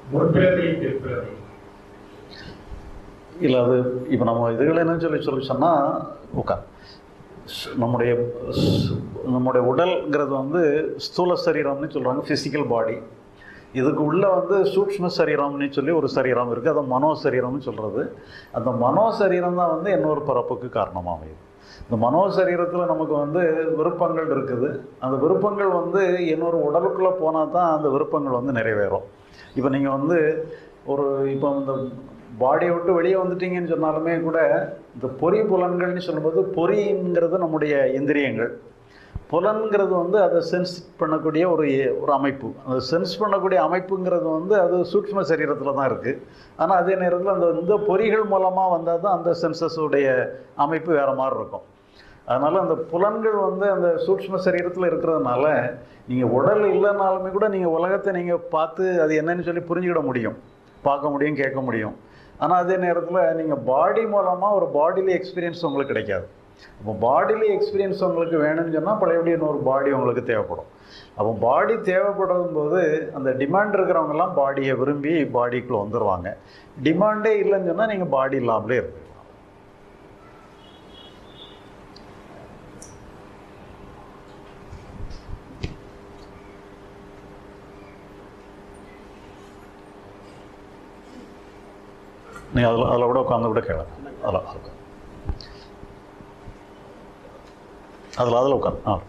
முற்பிறவி பிற்பிறவி இல்லை அது இப்போ நம்ம இதுகளை என்ன சொல்லி சொல்லி சொன்னால் உட்கார் நம்முடைய ஸ்- நம்முடைய உடல்ங்கிறது வந்து ஸ்தூல சரீரம்னு சொல்கிறாங்க ஃபிசிக்கல் பாடி இதுக்கு உள்ளே வந்து சூக்ஷ்ம சரீரம்னு சொல்லி ஒரு சரீரம் இருக்குது அதை மனோ சரீரம்னு சொல்கிறது அந்த மனோ சரீரம் தான் வந்து இன்னொரு பிறப்புக்கு காரணமாக அமையுது இந்த மனோ சரீரத்தில் நமக்கு வந்து விருப்பங்கள் இருக்குது அந்த விருப்பங்கள் வந்து இன்னொரு உடலுக்குள்ளே போனால் தான் அந்த விருப்பங்கள் வந்து நிறைவேறும் இப்போ நீங்கள் வந்து ஒரு இப்போ இந்த பாடியை விட்டு வெளியே வந்துட்டீங்கன்னு சொன்னாலுமே கூட இந்த பொறி புலன்கள்னு சொல்லும்போது பொறிங்கிறது நம்முடைய இந்திரியங்கள் புலன்கிறது வந்து அதை சென்ஸ் பண்ணக்கூடிய ஒரு ஒரு அமைப்பு அந்த சென்ஸ் பண்ணக்கூடிய அமைப்புங்கிறது வந்து அது சூக்ஷ்ம சரீரத்தில் தான் இருக்குது ஆனால் அதே நேரத்தில் அந்த இந்த பொறிகள் மூலமாக வந்தால் தான் அந்த சென்சஸுடைய அமைப்பு வேறு மாதிரி இருக்கும் அதனால் அந்த புலன்கள் வந்து அந்த சூக்ஷ்ம சரீரத்தில் இருக்கிறதுனால நீங்கள் உடல் இல்லைனாலுமே கூட நீங்கள் உலகத்தை நீங்கள் பார்த்து அது என்னன்னு சொல்லி புரிஞ்சுக்கிட முடியும் பார்க்க முடியும் கேட்க முடியும் ஆனால் அதே நேரத்தில் நீங்கள் பாடி மூலமாக ஒரு பாடிலி எக்ஸ்பீரியன்ஸ் உங்களுக்கு கிடைக்காது அப்போ பாடிலி எக்ஸ்பீரியன்ஸ் உங்களுக்கு வேணும்னு சொன்னால் பழையபடி இன்னொரு பாடி உங்களுக்கு தேவைப்படும் அப்போ பாடி தேவைப்படும் போது அந்த டிமாண்ட் இருக்கிறவங்கெல்லாம் பாடியை விரும்பி பாடிக்குள்ளே வந்துடுவாங்க டிமாண்டே இல்லைன்னு சொன்னால் நீங்கள் பாடி இல்லாமலே இருக்கு நீங்கள் அதில் அதில் கூட உட்காந்து கூட கேள அதில் அதில் அதில் அதில் உட்காந்து ஆ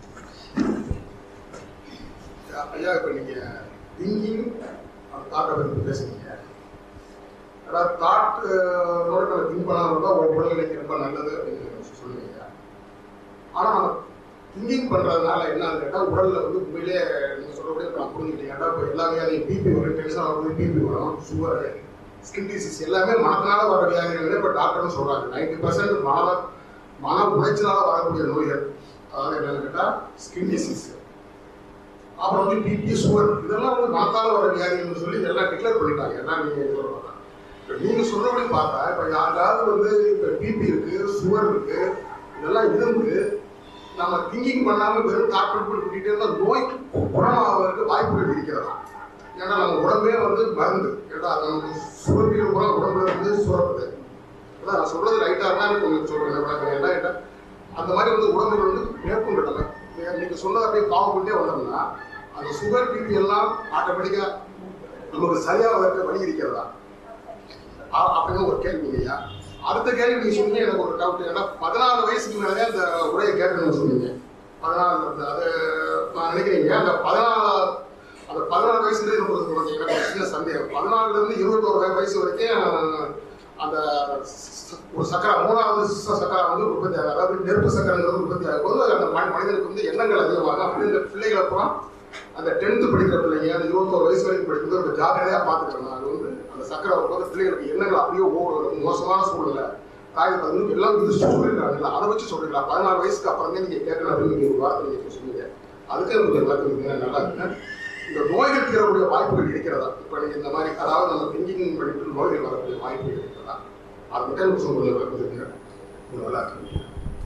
ஐயா இப்போ நீங்கள் திங்கிங் தாட்டை பற்றி பேசுனீங்க அதாவது தாட் நம்ம திங்க் பண்ணாமல் தான் ஒரு உடல்நிலைக்கு ரொம்ப நல்லது அப்படின்னு சொல்லுவீங்க ஆனால் நம்ம திங்கிங் பண்ணுறதுனால என்ன கேட்டால் உடலில் வந்து உண்மையிலேயே நீங்கள் சொல்கிறபடி நான் புரிஞ்சுக்கிட்டீங்க ஏன்னா இப்போ எல்லாமே அது பிபி வரும் டென்ஷன் ஆகும்போது பிபி வரும் சுகர் ஸ்கின் டிசீஸ் எல்லாமே மனத்தினால வர வியாதிகள் இப்போ டாக்டர்னு சொல்கிறாங்க நைன்டி பர்சன்ட் மன மன உளைச்சலால் வரக்கூடிய நோய்கள் அதாவது என்னன்னு கேட்டால் ஸ்கின் டிசீஸ் அப்புறம் வந்து பிபி சுகர் இதெல்லாம் வந்து மனத்தால வர வியாதிகள்னு சொல்லி எல்லாம் டிக்ளேர் பண்ணிட்டாங்க எல்லாம் நீங்க சொல்றதா இப்போ நீங்க சொல்றபடி பார்த்தா இப்போ யாருக்காவது வந்து இப்போ பிபி இருக்கு சுகர் இருக்கு இதெல்லாம் இருந்து நம்ம திங்கிங் பண்ணாம வெறும் டாக்டர் போய் கூட்டிகிட்டே இருந்தால் நோய் குணமாவதற்கு வாய்ப்புகள் இருக்கிறதா ஏன்னா நம்ம உடம்பே வந்து மருந்து ஏன்னா நம்ம சுரப்பிகள் கூட உடம்புல இருந்து சுரப்புது அதான் நான் சொல்றது ரைட்டா இருந்தாலும் கொஞ்சம் சொல்றேன் விளக்கம் என்ன கேட்டா அந்த மாதிரி வந்து உடம்புல வந்து மேற்கொண்டுட்டல நீங்க சொன்னதை அப்படியே பாவம் கொண்டே வந்தோம்னா அந்த சுகர் பிபி எல்லாம் ஆட்டோமேட்டிக்கா நமக்கு சரியா வரக்க வழி இருக்கிறதா அ- அப்படின்னு ஒரு கேள்வி ஐயா அடுத்த கேள்வி நீங்க சொன்னீங்க எனக்கு ஒரு டவுட் ஏன்னா பதினாலு வயசுக்கு மேலே அந்த உரையை கேட்கணும்னு சொன்னீங்க பதினாலு அந்த அது நான் நினைக்கிறீங்க அந்த பதினாலு அந்த பதினாலு வயசுல எனக்கு ஒரு ஒரு எனக்கு ஒரு சின்ன சந்தேகம் பதினாலுல இருந்து இருபத்தோரு வயசு வரைக்கும் அந்த ச- ஒரு சக்கரை மூணாவது ச- சக்கரை வந்து உற்பத்தி ஆகும் அதாவது நெருப்பு சக்கரைங்கிறது உற்பத்தி ஆகும்போது அந்த மனி- மனிதனுக்கு வந்து எண்ணங்கள் அதிகமாகும் அப்படி இந்த பிள்ளைகளை அப்புறம் அந்த டென்த்து படிக்கிற பிள்ளைங்க அந்த இருபத்தோரு வயசு வரைக்கும் படிக்கும்போது ஒரு ஜாக்கிரதையாக பார்த்துக்கிறேன் அது வந்து அந்த சக்கரை வரும்போது பிள்ளைகளுக்கு எண்ணங்கள் அப்படியே ஓடுறது மோசமான சூழ்நிலை தாய் வந்து எல்லாம் இது சொல்லிருக்காங்கல்ல அதை வச்சு சொல்றீங்களா பதினாறு வயசுக்கு அப்புறம் தான் நீங்க கேட்கணும் அப்படின்னு நீங்க ஒரு வார்த்தை நீங்க சொன்னீங்க அதுக்கு கொஞ்சம் விளக்கம் கொடுங்க. நல்லா இருக்கு இந்த நோய்கள் தீரக்கூடிய வாய்ப்புகள் இருக்கிறதா இப்ப நீங்க இந்த மாதிரி அதாவது நம்ம திங்கிங் பண்ணிட்டு நோய்கள் வரக்கூடிய வாய்ப்புகள் இருக்கிறதா அது மட்டும் எனக்கு கொஞ்சம் விளக்கம் கொடுங்க. கொஞ்சம் நல்லா இருக்கு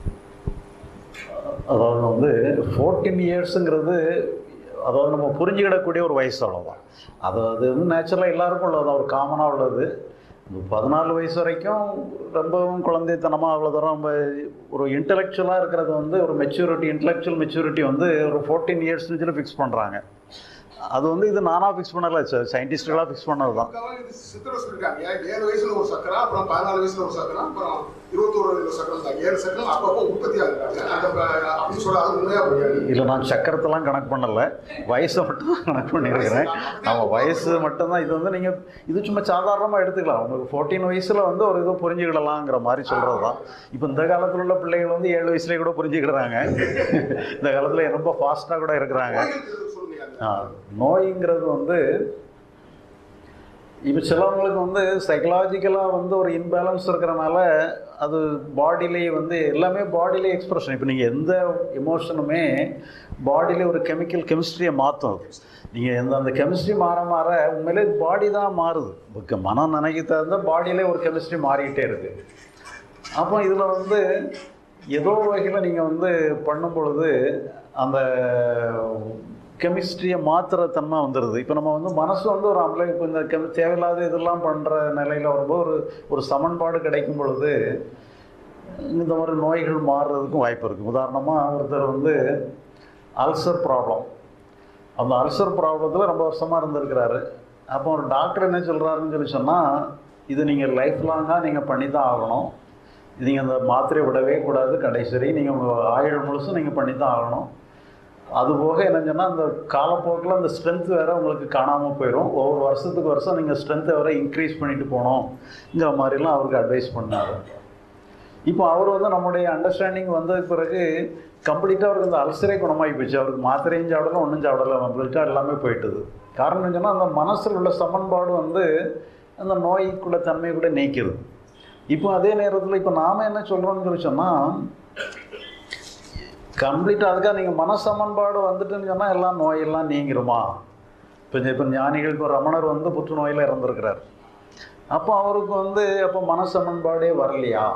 அதாவது வந்து ஃபோர்டீன் இயர்ஸுங்கிறது அதாவது நம்ம புரிஞ்சுக்கிடக்கூடிய ஒரு வயசு அவ்வளோதான் அது அது வந்து நேச்சுரலாக எல்லாருக்கும் உள்ளது ஒரு காமனாக உள்ளது இந்த பதினாலு வயசு வரைக்கும் ரொம்பவும் குழந்தைத்தனமாக அவ்வளோ தூரம் நம்ம ஒரு இன்டெலெக்சுவலாக இருக்கிறது வந்து ஒரு மெச்சூரிட்டி இன்டெலெக்சுவல் மெச்சூரிட்டி வந்து ஒரு ஃபோர்டீன் இயர்ஸ்னு சொல்லி ஃபிக்ஸ் பண்ணுறாங்க அது வந்து இது நானாக ஃபிக்ஸ் பண்ணல சயின்டிஸ்டுகளாக ஃபிக்ஸ் பண்ணது தான் பக்காவா இது சித்தரை சொல்லிருக்காங்க ஏழு வயசுல ஒரு சக்கரம் அப்புறம் பதினாலு வயசுல ஒரு சக்கரம் அப்புறம் இருபத்தோரு வயசுல சக்கரம் தான் ஏழு சக்கரம் அப்பப்போ உற்பத்தி ஆகுறாங்க அந்த ப- அப்படின்னு சொல்ல அது உண்மையா போய் இல்லை நான் சக்கரத்தெல்லாம் கணக்கு பண்ணல வயசை மட்டும் தான் கணக்கு பண்ணியிருக்கிறேன் நம்ம வயசு மட்டும்தான் இது வந்து நீங்கள் இது சும்மா சாதாரணமாக எடுத்துக்கலாம் உங்களுக்கு ஃபோர்டீன் வயசில் வந்து ஒரு இதை புரிஞ்சுக்கிடலாங்கிற மாதிரி சொல்கிறது தான் இப்போ இந்த காலத்தில் உள்ள பிள்ளைகள் வந்து ஏழு வயசுலேயே கூட புரிஞ்சுக்கிடுறாங்க இந்த காலத்தில் ரொம்ப ஃபாஸ்ட்டாக கூட இருக்கிறாங்க ஆ, நோய்ங்கிறது வந்து இப்போ சிலவங்களுக்கு வந்து சைக்கலாஜிக்கலாக வந்து ஒரு இன்பேலன்ஸ் இருக்கிறனால அது பாடியிலே வந்து எல்லாமே பாடியிலே எக்ஸ்பிரஷன் இப்போ நீங்கள் எந்த எமோஷனுமே பாடியிலே ஒரு கெமிக்கல் கெமிஸ்ட்ரியை மாற்றும் அது நீங்கள் எந்த அந்த கெமிஸ்ட்ரி மாற மாற உண்மையிலே பாடி தான் மாறுது இப்போ மனம் நினைக்க தகுந்த பாடியிலே ஒரு கெமிஸ்ட்ரி மாறிக்கிட்டே இருக்குது அப்போ இதில் வந்து ஏதோ ஒரு வகையில் நீங்கள் வந்து பண்ணும் பொழுது அந்த கெமிஸ்ட்ரியை மாற்றுற தன்மை வந்துடுது இப்போ நம்ம வந்து மனசு வந்து ஒரு அம்லை இப்போ இந்த கெமி தேவையில்லாத இதெல்லாம் பண்ணுற நிலையில் வரும்போது ஒரு ஒரு சமன்பாடு கிடைக்கும் பொழுது இந்த மாதிரி நோய்கள் மாறுறதுக்கும் வாய்ப்பு இருக்குது உதாரணமாக ஒருத்தர் வந்து அல்சர் ப்ராப்ளம் அந்த அல்சர் ப்ராப்ளத்தில் ரொம்ப வருஷமாக இருந்திருக்கிறாரு அப்போ ஒரு டாக்டர் என்ன சொல்கிறாருன்னு சொல்லி சொன்னால் இது நீங்கள் லைஃப் லாங்காக நீங்கள் பண்ணி தான் ஆகணும் நீங்கள் அந்த மாத்திரையை விடவே கூடாது கடைசி நீங்கள் உங்கள் ஆயுள் முழுசும் நீங்கள் பண்ணி தான் ஆகணும் அதுபோக என்னன்னு சொன்னால் அந்த காலப்போக்கில் அந்த ஸ்ட்ரென்த் வேறு உங்களுக்கு காணாமல் போயிடும் ஒவ்வொரு வருஷத்துக்கு வருஷம் நீங்கள் ஸ்ட்ரென்த்தை வேறு இன்க்ரீஸ் பண்ணிட்டு போகணுங்கிற மாதிரிலாம் அவருக்கு அட்வைஸ் பண்ணார் இப்போ அவர் வந்து நம்முடைய அண்டர்ஸ்டாண்டிங் வந்த பிறகு கம்ப்ளீட்டாக அவருக்கு இந்த அல்சரே குணமாகி போச்சு அவருக்கு மாத்திரையும் சாப்பிடல ஒன்றும் சாப்பிடல கம்ப்ளீட்டாக எல்லாமே போயிட்டுது காரணம் சொன்னால் அந்த மனசில் உள்ள சமன்பாடு வந்து அந்த நோய்க்குள்ள தன்மையை கூட நீக்குது இப்போ அதே நேரத்தில் இப்போ நாம் என்ன சொல்கிறோம்னு சொல்லி சொன்னால் கம்ப்ளீட்டாக அதுக்காக நீங்கள் மனசமன்பாடு வந்துட்டுன்னு சொன்னால் எல்லாம் நோயெல்லாம் நீங்கிருமா இப்போ இப்போ ஞானிகள் இப்போ ரமணர் வந்து புற்றுநோயில் இறந்துருக்கிறார் அப்போ அவருக்கு வந்து அப்போ மனசமன்பாடே வரலையா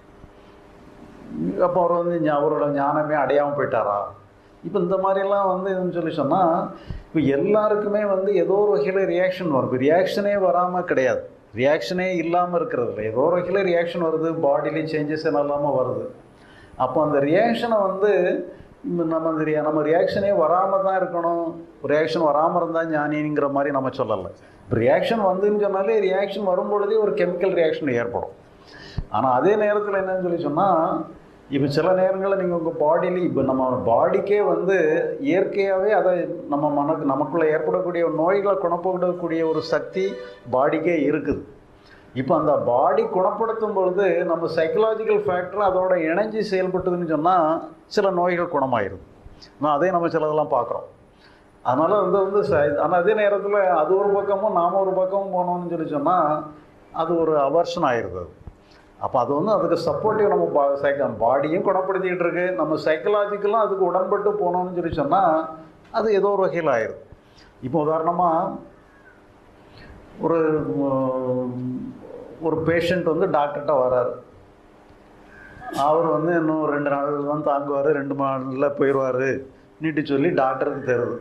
அப்போ அவர் வந்து ஞா- அவரோட ஞானமே அடையாமல் போயிட்டாரா இப்போ இந்த மாதிரிலாம் வந்து இதுன்னு சொல்லி சொன்னால் இப்போ எல்லாருக்குமே வந்து ஏதோ ஒரு வகையில் ரியாக்ஷன் வரும் இப்போ ரியாக்ஷனே வராமல் கிடையாது ரியாக்ஷனே இல்லாமல் இருக்கிறது இல்லை ஏதோ ஒரு வகையில் ரியாக்ஷன் வருது பாடியிலே சேஞ்சஸ் இல்லாமல் வருது அப்போ அந்த ரியாக்ஷனை வந்து இந்த நம்ம அந்த ரியா- நம்ம ரியாக்ஷனே வராமல் தான் இருக்கணும் ரியாக்ஷன் வராமல் இருந்தால் ஞானிங்கிற மாதிரி நம்ம சொல்லலை இப்போ ரியாக்ஷன் வந்துன்னு சொன்னாலே ரியாக்ஷன் வரும் பொழுதே ஒரு கெமிக்கல் ரியாக்ஷன் ஏற்படும் ஆனால் அதே நேரத்தில் என்னன்னு சொல்லி சொன்னால் இப்போ சில நேரங்களில் நீங்கள் உங்கள் பாடியில இப்போ நம்ம பாடிக்கே வந்து இயற்கையாகவே அதை நம்ம மனக்கு நமக்குள்ளே ஏற்படக்கூடிய நோய்களை குணப்படுத்தக்கூடிய ஒரு சக்தி பாடிக்கே இருக்குது இப்போ அந்த பாடி குணப்படுத்தும் பொழுது நம்ம சைக்கலாஜிக்கல் ஃபேக்டர் அதோட இணைஞ்சு செயல்பட்டதுன்னு சொன்னால் சில நோய்கள் குணமாயிருது ஆனால் அதே நம்ம சிலதெல்லாம் பார்க்குறோம் அதனால் வந்து வந்து ஆனால் அதே நேரத்தில் அது ஒரு பக்கமும் நாம் ஒரு பக்கமும் போனோம்னு சொல்லி சொன்னால் அது ஒரு அவர்ஷன் ஆயிடுது அது அப்போ அது வந்து அதுக்கு சப்போர்ட்டிவ் நம்ம பா சைக்க பாடியும் குணப்படுத்திக்கிட்டு இருக்கு நம்ம சைக்கலாஜிக்கலும் அதுக்கு உடன்பட்டு போனோம்னு சொல்லி சொன்னால் அது ஏதோ ஒரு வகையில் ஆயிடும் இப்போ உதாரணமாக ஒரு உம், ஒரு பேஷண்ட் வந்து டாக்டர்கிட்ட வராரு அவர் வந்து இன்னும் ஒரு ரெண்டு நாள் தான் தாங்குவார் ரெண்டு நாளில் போயிடுவார் நீட்டு சொல்லி டாக்டருக்கு தருது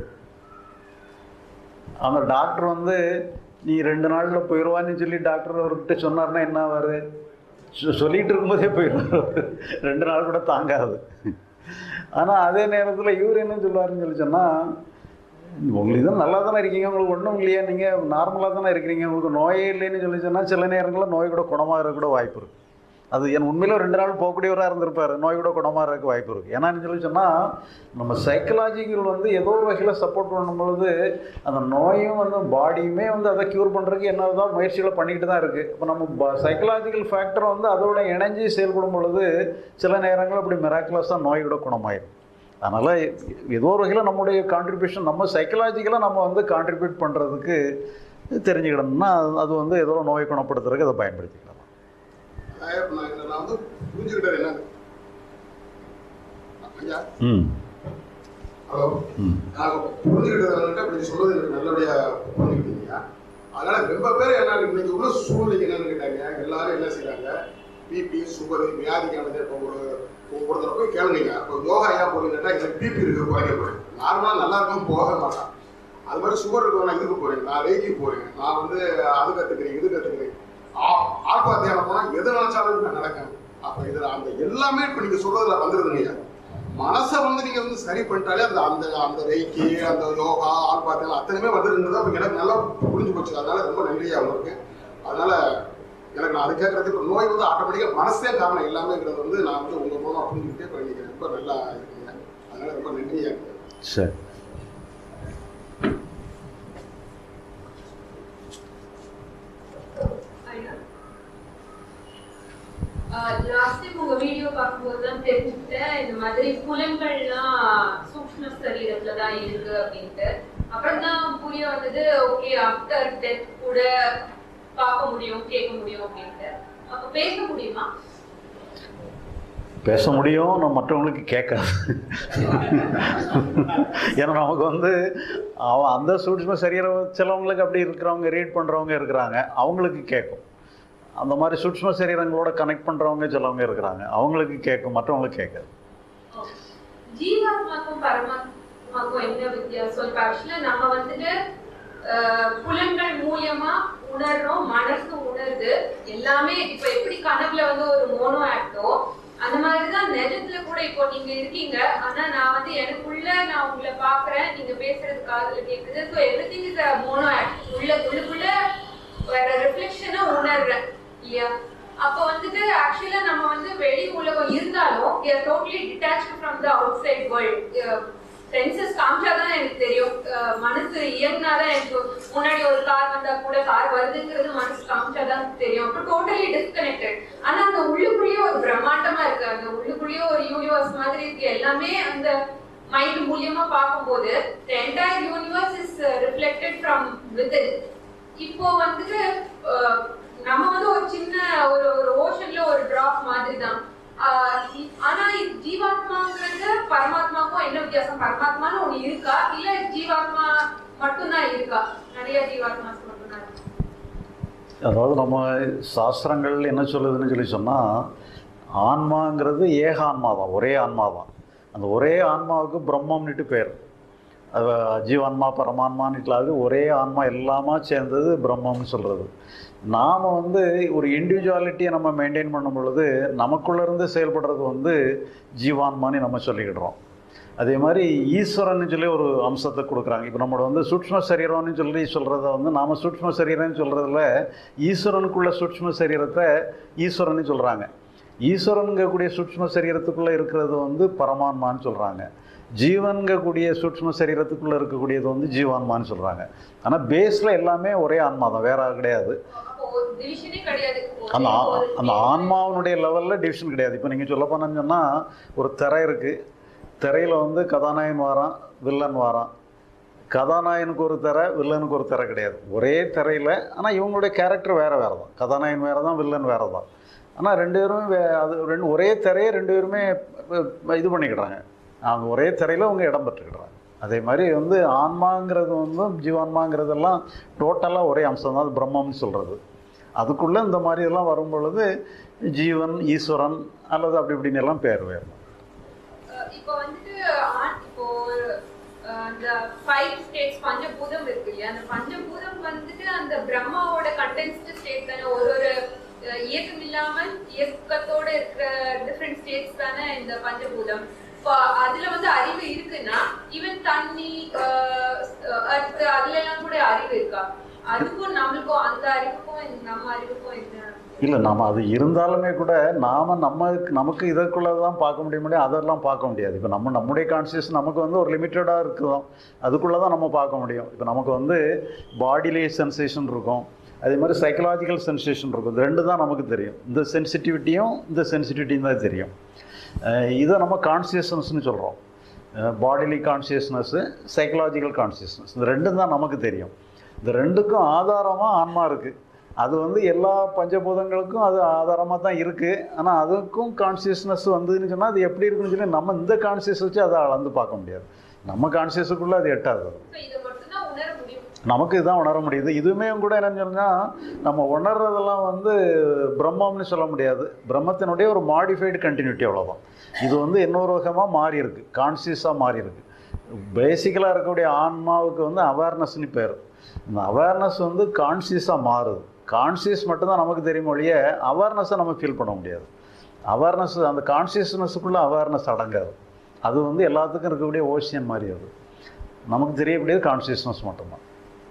அந்த டாக்டர் வந்து நீ ரெண்டு நாளில் போயிடுவான்னு சொல்லி டாக்டர் அவர்கிட்ட சொன்னார்னா என்ன ஆவார் சொல்லிட்டு இருக்கும்போதே போயிடுவார் ரெண்டு நாள் கூட தாங்காது ஆனால் அதே நேரத்தில் இவர் என்ன சொல்லுவாருன்னு சொல்லி சொன்னால் உங்களுக்கு தான் நல்லா தானே இருக்கீங்க உங்களுக்கு ஒன்றும் இல்லையா நீங்கள் நார்மலாக தானே இருக்கிறீங்க உங்களுக்கு நோயே இல்லைன்னு சொல்லி சொன்னால் சில நேரங்களில் நோய் கூட குணமாக கூட வாய்ப்பு இருக்குது அது என் உண்மையில ரெண்டு நாள் போகக்கூடியவராக இருந்திருப்பார் நோய் கூட குணமாக இருக்க வாய்ப்பு இருக்குது ஏன்னான்னு சொல்லி சொன்னால் நம்ம சைக்கலாஜிக்கல் வந்து ஏதோ ஒரு வகையில் சப்போர்ட் பண்ணும்பொழுது அந்த நோயும் வந்து பாடியுமே வந்து அதை க்யூர் பண்ணுறதுக்கு என்ன தான் முயற்சிகளை பண்ணிக்கிட்டு தான் இருக்குது இப்போ நம்ம சைக்கலாஜிக்கல் ஃபேக்டர் வந்து அதோட இணைஞ்சு செயல்படும் பொழுது சில நேரங்கள் அப்படி மிராக்குலஸாக நோய் கூட குணமாயிடும் அதனால் ஏதோ ஒரு வகையில் நம்முடைய கான்ட்ரிபியூஷன் நம்ம சைக்கலாஜிக்கலாக நம்ம வந்து கான்ட்ரிபியூட் பண்ணுறதுக்கு தெரிஞ்சுக்கிடணும்னா அது வந்து ஏதோ ஒரு நோயை குணப்படுத்துறதுக்கு அதை பயன்படுத்திக்கலாம் அதாவது நான் இதில் நான் வந்து புரிஞ்சுக்கிட்டது என்னது ஐயா ம் ஹலோ ம் நான் புரிஞ்சுக்கிட்டது என்னன்னா இப்படி சொல்றது எனக்கு நல்லபடியா புரிஞ்சுக்கிட்டீங்க அதனால ரொம்ப பேர் என்ன இன்னைக்கு உள்ள சூழ்நிலை என்னன்னு கேட்டாங்க எல்லாரும் என்ன செய்றாங்க பிபி சுகர் வியாதிக்கானது இப்போ ஒரு ஒருத்தர் போய் கேளுங்க இப்போ யோகா ஏன் போறீங்க கேட்டா எனக்கு பிபி இருக்கு குறைக்க போறேன் நார்மலா நல்லா இருக்கும் போக மாட்டான் அது மாதிரி சுகர் இருக்கு நான் இதுக்கு போறேன் நான் ரேக்கி போறேன் நான் வந்து அது கத்துக்கிறேன் இது கத்துக்கிறேன் ஆல்பா தியானம் போனா எது நினைச்சாலும் நான் நடக்கும் அப்ப இதுல அந்த எல்லாமே இப்ப நீங்க சொல்றதுல வந்துருதுங்க மனசை வந்து நீங்க வந்து சரி பண்ணிட்டாலே அந்த அந்த அந்த ரெய்க்கி அந்த யோகா ஆல்பா தியானம் அத்தனையுமே வந்துருந்தது அப்ப எனக்கு நல்லா புரிஞ்சு போச்சு அதனால ரொம்ப நன்றியா உங்களுக்கு அதனால எனக்கு நான் அது கேட்கறதுக்கு இப்ப நோய் வந்து ஆட்டோமேட்டிக்கா மனசே காரணம் எல்லாமேங்கிறது வந்து நான் வந்து உங்க மூலமா புரிஞ்சுக்கிட்டே இப்ப நீங்க ரொம்ப நல்லா இருக்கீங்க அதனால ரொம்ப நன்றியா இருக்கு சரி லாஸ்ட் டைம் உங்க வீடியோ பார்க்கும்போது தான் தெரிஞ்சுக்கிட்டேன் இந்த மாதிரி புலன்கள்லாம் சூக்ஷ்ம சரீரத்துல தான் இருக்கு அப்படின்ட்டு அப்புறம் தான் புரிய வந்தது ஓகே ஆஃப்டர் டெத் கூட பார்க்க முடியும் கேட்க முடியும் அப்படின்ட்டு அப்ப பேச முடியுமா பேச முடியும் நம்ம மற்றவங்களுக்கு கேட்காது ஏன்னா நமக்கு வந்து அவன் அந்த சூட்ச்ம சரீரம் சிலவங்களுக்கு அப்படி இருக்கிறவங்க ரீட் பண்ணுறவங்க இருக்கிறாங்க அவங்களுக்கு கேட்கும் அந்த மாதிரி சூட்ச்ம சரீரங்களோட கனெக்ட் பண்ணுறவங்க சிலவங்க இருக்கிறாங்க அவங்களுக்கு கேட்கும் மற்றவங்களுக்கு கேட்காது ஜீவாத்மாக்கும் பரமாத்மா பரமாத்மாக்கும் என்ன வித்தியாசம் இப்ப ஆக்சுவலா நம்ம வந்துட்டு அஹ், புலன்கள் மூலியமா உணர்றோம் மனசு உணருது எல்லாமே இப்ப எப்படி கனவுல வந்து ஒரு மோனோ ஆக்டோ அந்த மாதிரிதான் நிஜத்துல கூட இப்போ நீங்க இருக்கீங்க ஆனா நான் வந்து எனக்குள்ள நான் உங்களை பாக்குறேன் நீங்க பேசுறது காதுல கேக்குது so everything is mono act உள்ள உள்ளுக்குள்ள வேற ரிஃப்ளெக்ஷனை உணர்றேன் இல்லையா அப்போ வந்துட்டு ஆக்சுவலா நம்ம வந்து வெளி உலகம் இருந்தாலும் totally detach from the outside world senses காமிச்சாதான் எனக்கு தெரியும் அஹ் மனசு இயங்கினாதான் எனக்கு முன்னாடி ஒரு கார் வந்தா கூட கார் வருதுங்கிறது மனசு காமிச்சாதான் தெரியும் அப்போ டோட்டலி டிஸ்கனெக்டட் ஆனா அந்த உள்ளுக்குள்ளேயே ஒரு பிரம்மாண்டமா இருக்கு அந்த உள்ளுக்குள்ளேயே ஒரு யூனிவர்ஸ் மாதிரி இருக்கு எல்லாமே அந்த மைண்ட் மூலியமா பார்க்கும்போது entire universe is reflected from with இப்போ வந்துட்டு அஹ், நம்ம வந்து ஒரு சின்ன ஒரு ஒரு ஓஷன்ல ஒரு டிராப் மாதிரி தான் ஆஹ் இ- ஆனா இது ஜீவாத்மாங்கிறது பரமாத்மாக்கும் என்ன வித்தியாசம் பரமாத்மான்னு ஒண்ணு இருக்கா இல்ல ஜீவாத்மா மட்டும்தான் இருக்கா நிறைய ஜீவாத்மாஸ் மட்டும்தான் இருக்கா அதாவது நம்ம சாஸ்திரங்கள் என்ன சொல்லுதுன்னு சொல்லி சொன்னால் ஆன்மாங்கிறது ஏக ஆன்மா தான் ஒரே ஆன்மா தான் அந்த ஒரே ஆன்மாவுக்கு பிரம்மம்னுட்டு பேர் அது ஜீவான்மா பரமான்மான்னு அது ஒரே ஆன்மா எல்லாமா சேர்ந்தது பிரம்மம்னு சொல்கிறது நாம் வந்து ஒரு இண்டிவிஜுவாலிட்டியை நம்ம மெயின்டைன் பண்ணும் பொழுது நமக்குள்ள இருந்து செயல்படுறது வந்து ஜீவான்மான்னு நம்ம சொல்லிக்கிடுறோம் அதே மாதிரி ஈஸ்வரன் சொல்லி ஒரு அம்சத்தை கொடுக்குறாங்க இப்போ நம்மளோட வந்து சூட்ச்ம சரீரம்னு சொல்லி சொல்கிறத வந்து நாம் சூட்ச்ம சரீரம்னு சொல்கிறதுல ஈஸ்வரனுக்குள்ள சூட்ச்ம சரீரத்தை ஈஸ்வரன்னு சொல்கிறாங்க ஈஸ்வரனுங்கக்கூடிய சூட்ச்ம சரீரத்துக்குள்ளே இருக்கிறது வந்து பரமான்மான்னு சொல்கிறாங்க ஜீவன்கக்கூடிய சூட்ச்ம சரீரத்துக்குள்ளே இருக்கக்கூடியது வந்து ஜீவான்மான்னு சொல்கிறாங்க ஆனால் பேஸில் எல்லாமே ஒரே ஆன்மா தான் வேற கிடையாது அப்போ ஒரு டிவிஷனே கிடையாது ஒரே அந்த ஆ- ஒரு அந்த ஆன்மாவினுடைய லெவலில் டிவிஷன் கிடையாது இப்போ நீங்கள் சொல்ல போனோம்னு சொன்னால் ஒரு திரை இருக்குது திரையில் வந்து கதாநாயகன் வாரான் வில்லன் வாரான் கதாநாயகனுக்கு ஒரு திரை வில்லனுக்கு ஒரு திரை கிடையாது ஒரே திரையில் ஆனால் இவங்களுடைய கேரக்டர் வேறு வேறு தான் கதாநாயகன் வேறு தான் வில்லன் வேறு தான் ஆனால் ரெண்டு பேரும் வே- அது ரெண்டு ஒரே திரையை ரெண்டு பேருமே அஹ், இது பண்ணிக்கிடுறாங்க அவங்க ஒரே திரையில் அவங்க இடம் பெற்றுக்கிடுறாங்க அதே மாதிரி வந்து ஆன்மாங்கிறது வந்து ஜீவான்மாங்கிறதெல்லாம் டோட்டலாக ஒரே அம்சம் தான் அது பிரம்மம்னு சொல்கிறது அதுக்குள்ளே இந்த மாதிரி எல்லாம் வரும் பொழுது ஜீவன் ஈஸ்வரன் அல்லது அப்படி இப்படின்னு எல்லாம் பேர் வேறு அஹ் இப்போ வந்துட்டு ஆண் இப்போ அஹ், அந்த ஃபைவ் ஸ்டேட்ஸ் பஞ்சபூதம் இருக்கு இல்லையா அந்த பஞ்சபூதம் வந்துட்டு அந்த பிரம்மாவோட கண்டென்ஸ்டு ஸ்டேட் தானே ஒரு ஒரு அஹ், இயக்கம் இல்லாமல் இயக்கத்தோட இருக்கிற டிஃப்ரெண்ட் ஸ்டேட்ஸ் தானே இந்த பஞ்சபூதம் இப்போ அதுல வந்து அறிவு இருக்குன்னா ஈவன் தண்ணி அர்த் அதுல எல்லாம் கூட அறிவு இருக்கா அதுக்கும் நம்மளுக்கும் அந்த அறிவுக்கும் இந்த- நம்ம அறிவுக்கும் என்ன இல்லை நம்ம அது இருந்தாலுமே கூட நாம் நம்ம நமக்கு இதற்குள்ளே தான் பார்க்க முடிய முடியும் அதெல்லாம் பார்க்க முடியாது இப்போ நம்ம நம்முடைய கான்சியஸ் நமக்கு வந்து ஒரு லிமிட்டடாக இருக்குதோம் அதுக்குள்ளே தான் நம்ம பார்க்க முடியும் இப்போ நமக்கு வந்து பாடியிலே சென்சேஷன் இருக்கும் அதே மாதிரி சைக்கலாஜிக்கல் சென்சேஷன் இருக்கும் இது ரெண்டு தான் நமக்கு தெரியும் இந்த சென்சிட்டிவிட்டியும் இந்த சென்சிட்டிவிட்டியும் தான் தெரியும் அஹ் இதை நம்ம கான்சியஸ்னஸ்னு சொல்கிறோம் பாடிலி கான்சியஸ்னஸ்ஸு சைக்கலாஜிக்கல் கான்சியஸ்னஸ் இந்த ரெண்டும் தான் நமக்கு தெரியும் இந்த ரெண்டுக்கும் ஆதாரமாக ஆன்மா இருக்குது அது வந்து எல்லா பஞ்சபூதங்களுக்கும் அது ஆதாரமாக தான் இருக்குது ஆனால் அதுக்கும் கான்சியஸ்னஸ் வந்ததுன்னு சொன்னால் அது எப்படி இருக்குன்னு சொல்லி நம்ம இந்த கான்சியஸ் வச்சு அதை அளந்து பார்க்க முடியாது நம்ம கான்சியஸுக்குள்ளே அது எட்டாது So இதை மட்டும்தான் உணர முடியும் நமக்கு இதுதான் உணர முடியுது இதுவுமே கூட என்னன்னு சொன்னால் நம்ம உணர்றதெல்லாம் வந்து பிரம்மம்னு சொல்ல முடியாது பிரம்மத்தினுடைய ஒரு மாடிஃபைடு கண்டினியூட்டி அவ்வளோதான் இது வந்து இன்னொரு விதமாக மாறி இருக்கு கான்சியஸாக மாறி இருக்கு பேசிக்கலாக இருக்கக்கூடிய ஆன்மாவுக்கு வந்து அவேர்னஸ்னு பேர் இந்த அவேர்னஸ் வந்து கான்சியஸாக மாறுது கான்சியஸ் மட்டும்தான் நமக்கு தெரியும் ஒழிய அவேர்னஸை நம்ம ஃபீல் பண்ண முடியாது அவேர்னஸ் அந்த கான்சியஸ்னஸுக்குள்ளே அவேர்னஸ் அடங்காது அது வந்து எல்லாத்துக்கும் இருக்கக்கூடிய ஓஷியன் மாதிரி அது நமக்கு தெரியக்கூடியது கான்சியஸ்னஸ் மட்டும்தான்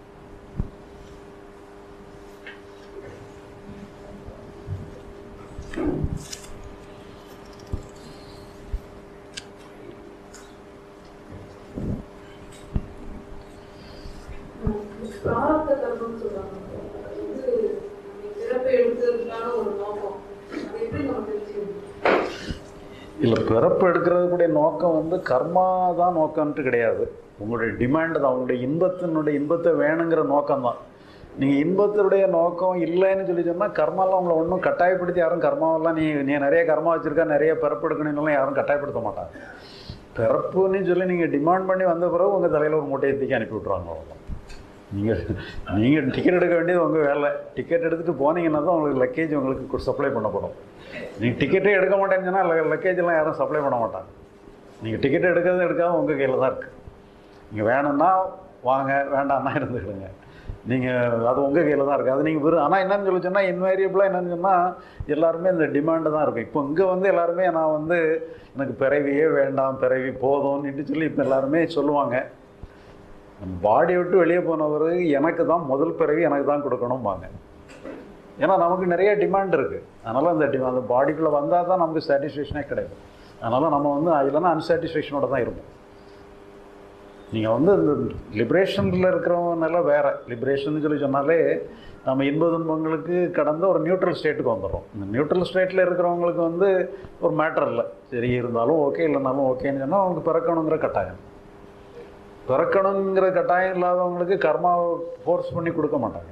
பிராரப்த கர்மம்னு சொல்றாங்க அது வந்து நம்ம பிறப்பு எடுக்கிறதுக்கான ஒரு நோக்கம் அது எப்படி நம்ம தெரிஞ்சுக்கணும் இல்லை பிறப்பு எடுக்கிறதுக்குடைய நோக்கம் வந்து கர்மா தான் நோக்கம்ன்ட்டு கிடையாது உங்களுடைய டிமாண்ட் தான் உங்களுடைய இன்பத்தினுடைய இன்பத்தை வேணுங்கிற நோக்கம் தான் நீங்கள் இன்பத்தினுடைய நோக்கம் இல்லைன்னு சொல்லி சொன்னால் கர்மாலாம் உங்களை ஒன்றும் கட்டாயப்படுத்தி யாரும் கர்மாவெல்லாம் நீ நீ நிறைய கர்மா வச்சுருக்கா நிறைய பிறப்பு எடுக்கணும்னுலாம் யாரும் கட்டாயப்படுத்த மாட்டாங்க பிறப்புன்னு சொல்லி நீங்கள் டிமாண்ட் பண்ணி வந்த பிறகு உங்கள் தலையில் ஒரு மூட்டையை தூக்கி அனுப்பி விட்ருவாங்க அவ்வளோதான் நீங்கள் நீங்கள் டிக்கெட் எடுக்க வேண்டியது உங்கள் வேலை டிக்கெட் எடுத்துகிட்டு போனீங்கன்னா தான் உங்களுக்கு லக்கேஜ் உங்களுக்கு சப்ளை பண்ணப்படும் நீங்கள் டிக்கெட்டே எடுக்க மாட்டேன்னு சொன்னால் லக்கேஜ் எல்லாம் யாரும் சப்ளை பண்ண மாட்டாங்க நீங்கள் டிக்கெட் எடுக்கிறது எடுக்காம உங்கள் கையில் தான் இருக்குது நீங்கள் வேணும்னா வாங்க வேண்டாம்னா இருந்துக்கிடுங்க நீங்கள் அது உங்கள் கையில் தான் இருக்குது அது நீங்கள் வெறும் ஆனால் என்னன்னு சொல்லி சொன்னால் இன்வேரியபிளாக என்னன்னு சொன்னால் எல்லாருமே இந்த டிமாண்டு தான் இருக்கும் இப்போ இங்கே வந்து எல்லாருமே நான் வந்து எனக்கு பிறவியே வேண்டாம் பிறவி போதும்னுட்டு சொல்லி இப்போ எல்லாருமே சொல்லுவாங்க பாடி விட்டு வெளியே போனவர் எனக்கு தான் முதல் பிறவி எனக்கு தான் கொடுக்கணும்பாங்க ஏன்னா நமக்கு நிறைய டிமாண்ட் இருக்குது அதனால் அந்த டி அந்த பாடிக்குள்ளே வந்தால் தான் நமக்கு சாட்டிஸ்ஃபேக்ஷனே கிடைக்கும் அதனால் நம்ம வந்து இல்லைன்னா அன்சாட்டிஸ்ஃபேக்ஷனோட தான் இருப்போம் நீங்கள் வந்து இந்த லிபரேஷனில் இருக்கிறவங்கனால வேறு லிபரேஷன் சொல்லி சொன்னாலே நம்ம இன்ப துன்பங்களுக்கு கடந்த ஒரு நியூட்ரல் ஸ்டேட்டுக்கு வந்துடுறோம் இந்த நியூட்ரல் ஸ்டேட்டில் இருக்கிறவங்களுக்கு வந்து ஒரு மேட்டர் இல்லை சரி இருந்தாலும் ஓகே இல்லைனாலும் ஓகேன்னு சொன்னால் அவங்களுக்கு பிறக்கணுங்கிற கட்டாயம் பிறக்கணுங்கிற கட்டாயம் இல்லாதவங்களுக்கு கர்மாவை ஃபோர்ஸ் பண்ணி கொடுக்க மாட்டாங்க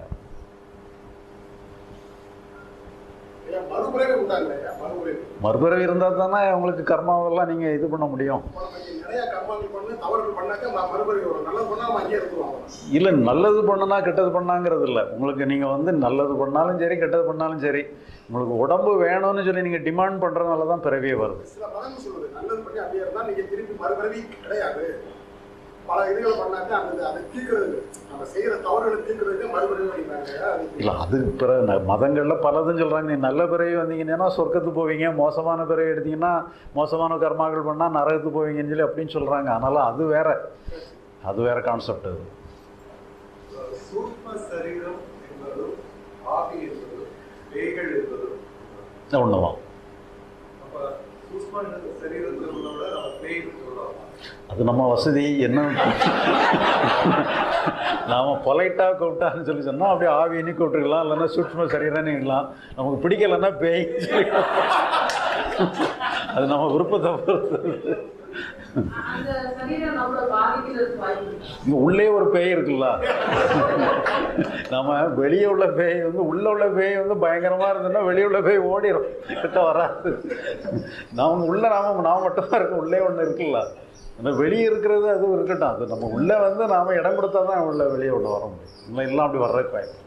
ஐயா, மறுபிறவி உண்டாங்க ஐயா, மறுபிறவி. மறுபிறவி இருந்தால் தானே அவங்களுக்கு கர்மாவெல்லாம் நீங்கள் இது பண்ண முடியும் இப்போ நம்ம இங்க நிறைய கர்மாக்கள் பண்ணி தவறுகள் பண்ணாக்க ம- மறுபிறவி வரும் நல்லது பண்ணா நம்ம அங்கேயே இருக்கலாம் இல்லை நல்லது பண்ணுனா கெட்டது பண்ணாங்கிறது இல்லை உங்களுக்கு நீங்கள் வந்து நல்லது பண்ணாலும் சரி கெட்டது பண்ணாலும் சரி உங்களுக்கு உடம்பு வேணும்னு சொல்லி நீங்கள் டிமாண்ட் பண்ணுறதுனால தான் பிறவியே வருது சில மதங்கள் சொல்லுது நல்லது பண்ணி அப்படியே இருந்தா நீங்க திருப்பி மறுபிறவி கிடையாது பல இதுகளை பண்ணாக்க அந்த அதை தீர்க்கிறது நம்ம செய்யற தவறுகளை தீர்க்கிறதுக்கு மறுபிறவி பண்ணிக்கிறாங்க அது இல்லை அது பிற ந- மதங்களில் பலதும் சொல்கிறாங்க நீ நல்ல பிறவி வந்தீங்கன்னா சொர்க்கத்துக்கு போவீங்க மோசமான பிறவி எடுத்தீங்கன்னா மோசமான கர்மாக்கள் பண்ணால் நரகத்துக்கு போவீங்கன்னு சொல்லி அப்படின்னு சொல்கிறாங்க அதனால் அது வேற அது வேற கான்செப்ட் அது சூக்ம சரீரம் என்பதும் ஆவி என்பதும் பேய்கள் என்பதும் ஒன்று தான் அப்ப சூக்ம சரீரத்தில் உள்ளோட நம்ம பேய்கள் சொல்லலாம் அது நம்ம வசதி என்ன நாம் பொலைட்டாக கூப்பிட்டான்னு சொல்லி சொன்னால் அப்படியே ஆவின்னு கூப்பிட்டுக்கலாம் இல்லைன்னா சூட்ச்ம சரீரம்னுக்கலாம் நமக்கு பிடிக்கலைன்னா பேய் அது நம்ம விருப்பத்தை பொறுத்தது அந்த சரீரம் நம்மள பாதிக்கிறதுக்கு வாய்ப்பு இருக்கு. இங்கே உள்ளே ஒரு பேய் இருக்குல்ல நம்ம வெளியே உள்ள பேய் வந்து உள்ள உள்ள பேய் வந்து பயங்கரமாக இருந்ததுன்னா வெளியே உள்ள பேய் ஓடிடும் கிட்ட வராது நாம உள்ள நாம நாம் மட்டும்தான் இருக்கும் உள்ளே ஒன்று இருக்குல்ல அந்த வெளியே இருக்கிறது அது இருக்கட்டும் அது நம்ம உள்ளே வந்து நாம் இடம் கொடுத்தா தான் உள்ள வெளியே உள்ள வர முடியும் இல்லை எல்லாம் அப்படி வர்றதுக்கு வாய்ப்பு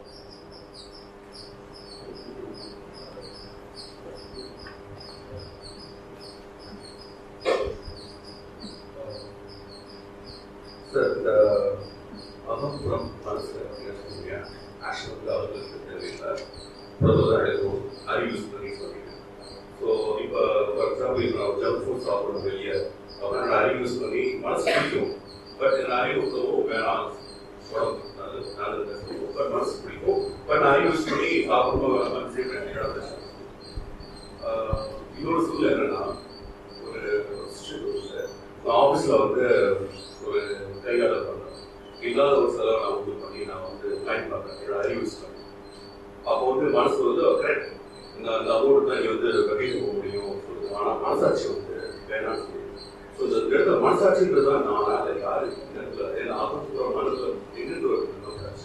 சார் இந்த அகம்புறம் மனசு சொன்னீங்க ஆக்ஷன் வந்து அவர்களுக்கு தேவையில்லை பிரதமர் எடுக்கும் அறிவு யூஸ் பண்ணி சொன்னீங்க ஸோ இப்போ ஃபார் எக்ஸாம்பிள் இப்போ நான் ஜங்க் ஃபுட் சாப்பிடணும் வெளியே அப்படின்னா அறிவு யூஸ் பண்ணி மனசு பிடிக்கும் பட் இந்த அறிவு சொல்லுவோம் வேணாம் உடம்பு நல்லது நல்லது சொல்லுவோம் பட் மனசு பிடிக்கும் பட் நான் அறிவு யூஸ் பண்ணி சாப்பிடும்போது வேணாம் சரி பிரச்சனை இன்னொரு சூழ்நிலை என்னன்னா ஒரு ஆஃபீஸில் வந்து ஒரு கையாளர் பண்ணேன் இல்லாத ஒரு செலவை நான் உண்டு பண்ணி நான் வந்து பிளான் பண்ணேன் என்னோட அறிவு யூஸ் பண்ணி அப்போ வந்து மனசு வந்து கரெக்ட் இந்த அந்த அமௌண்ட் தான் இங்கே வந்து கட்டிட்டு போக முடியும் சொல்லுது ஆனால் மனசாட்சி வந்து வேணாம்னு சொல்லுது ஸோ இந்த இடத்துல மனசாட்சின்றது தான் நான் அதை யாரு இந்த இடத்துல ஏன்னா அகத்துற மனசில் எங்கிருந்து ஒரு மனசாட்சி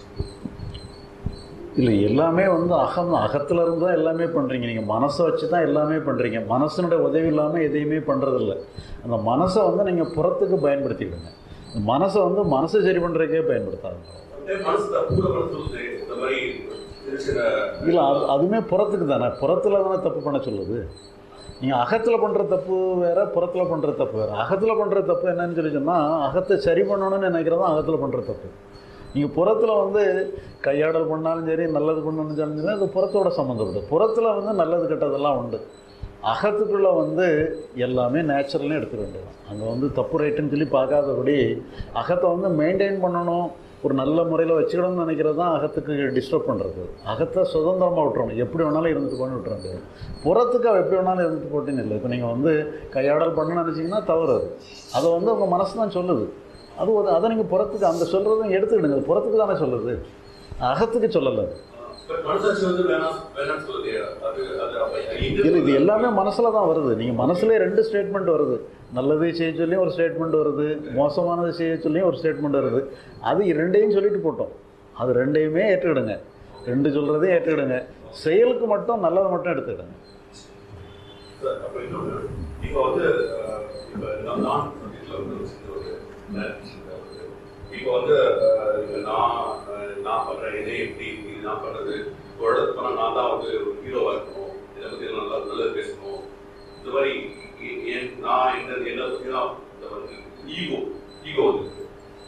இல்லை எல்லாமே வந்து அகம் அகத்துல இருந்து தான் எல்லாமே பண்ணுறீங்க நீங்கள் மனசை வச்சு தான் எல்லாமே பண்ணுறீங்க மனசனுடைய உதவி இல்லாமல் எதையுமே பண்ணுறதில்ல அந்த மனசை வந்து நீங்கள் புறத்துக்கு பயன்படுத்திக்கிடுங்க இந்த மனசை வந்து மனசை சரி பண்ணுறதுக்கே பயன்படுத்தாதுங்க அப்படியே மனசு தப்பு மனசு சொல்லுது இந்த மாதிரி சின்ன சின்ன இல்லை அது அதுவுமே புறத்துக்கு தானே புறத்தில் தானே தப்பு பண்ண சொல்லுது நீங்கள் அகத்தில் பண்ணுற தப்பு வேற புறத்தில் பண்ணுற தப்பு வேறு அகத்தில் பண்ணுற தப்பு என்னன்னு சொல்லி சொன்னால் அகத்தை சரி பண்ணணும்னு நினைக்கிறதும் அகத்தில் பண்ணுற தப்பு நீங்கள் புறத்தில் வந்து கையாடல் பண்ணாலும் சரி நல்லது பண்ணணும்னு சொன்னீங்கன்னா அது புறத்தோட சம்மந்தப்பட்டது புறத்தில் வந்து நல்லது கெட்டதெல்லாம் உண்டு அகத்துக்குள்ளே வந்து எல்லாமே நேச்சுரல்னு எடுத்துக்க வேண்டியது அங்கே வந்து தப்பு ரைட்டுன்னு சொல்லி பார்க்காதபடி அகத்தை வந்து மெயின்டைன் பண்ணணும் ஒரு நல்ல முறையில் வச்சுக்கணும்னு நினைக்கிறது தான் அகத்துக்கு டிஸ்டர்ப் பண்ணுறது அகத்தை சுதந்திரமாக விட்டுறணும் எப்படி வேணாலும் இருந்துட்டு போன்னு விட்டுறது புறத்துக்கு அவள் எப்படி வேணாலும் இருந்துட்டு போட்டுன்னு இல்லை இப்போ நீங்கள் வந்து கையாடல் பண்ணணும்னு நினச்சிங்கன்னா தவறு அது அதை வந்து உங்கள் மனசு தான் சொல்லுது அது ஒரு அதை நீங்கள் புறத்துக்கு அந்த சொல்கிறதும் எடுத்துக்கிடுங்க அது புறத்துக்கு தானே சொல்லுது அகத்துக்கு சொல்லலை அது. பட் மனசாட்சி வந்து வேணாம் வேணாம்னு சொல்லுது அது அது அப்ப இல்லை இது எல்லாமே மனசில் தான் வருது நீங்கள் மனசுலேயே ரெண்டு ஸ்டேட்மெண்ட் வருது நல்லது செய்ய சொல்லியும் ஒரு ஸ்டேட்மெண்ட் வருது மோசமானது செய்ய சொல்லியும் ஒரு ஸ்டேட்மெண்ட் வருது அது ரெண்டையும் சொல்லிட்டு போட்டோம் அது ரெண்டையுமே ஏற்றுக்கிடுங்க ரெண்டு சொல்கிறதையும் ஏற்றுக்கிடுங்க செயலுக்கு மட்டும் நல்லதை மட்டும் எடுத்துக்கிடுங்க சார், அப்ப இன்னொன்னு, இப்ப வந்து அஹ், இப்ப நான் நான் சப்ஜெக்ட்ல வந்து ஒரு சின்ன ஒரு clarity வருது. இப்ப வந்து அஹ், இப்ப நான் அஹ், நான் பண்றேன் இதே எப்படி இது நான் பண்றது ஒரு இடத்துக்கு போனா நான் தான் வந்து ஒரு ஹீரோவா இருக்கணும் இதை பத்தி நல்லா நல்லது பேசணும் இந்த மாதிரி இ- என் நான் என்ன என்ன பத்தி தான் இந்த வந்து ஈகோ ஈகோ வந்து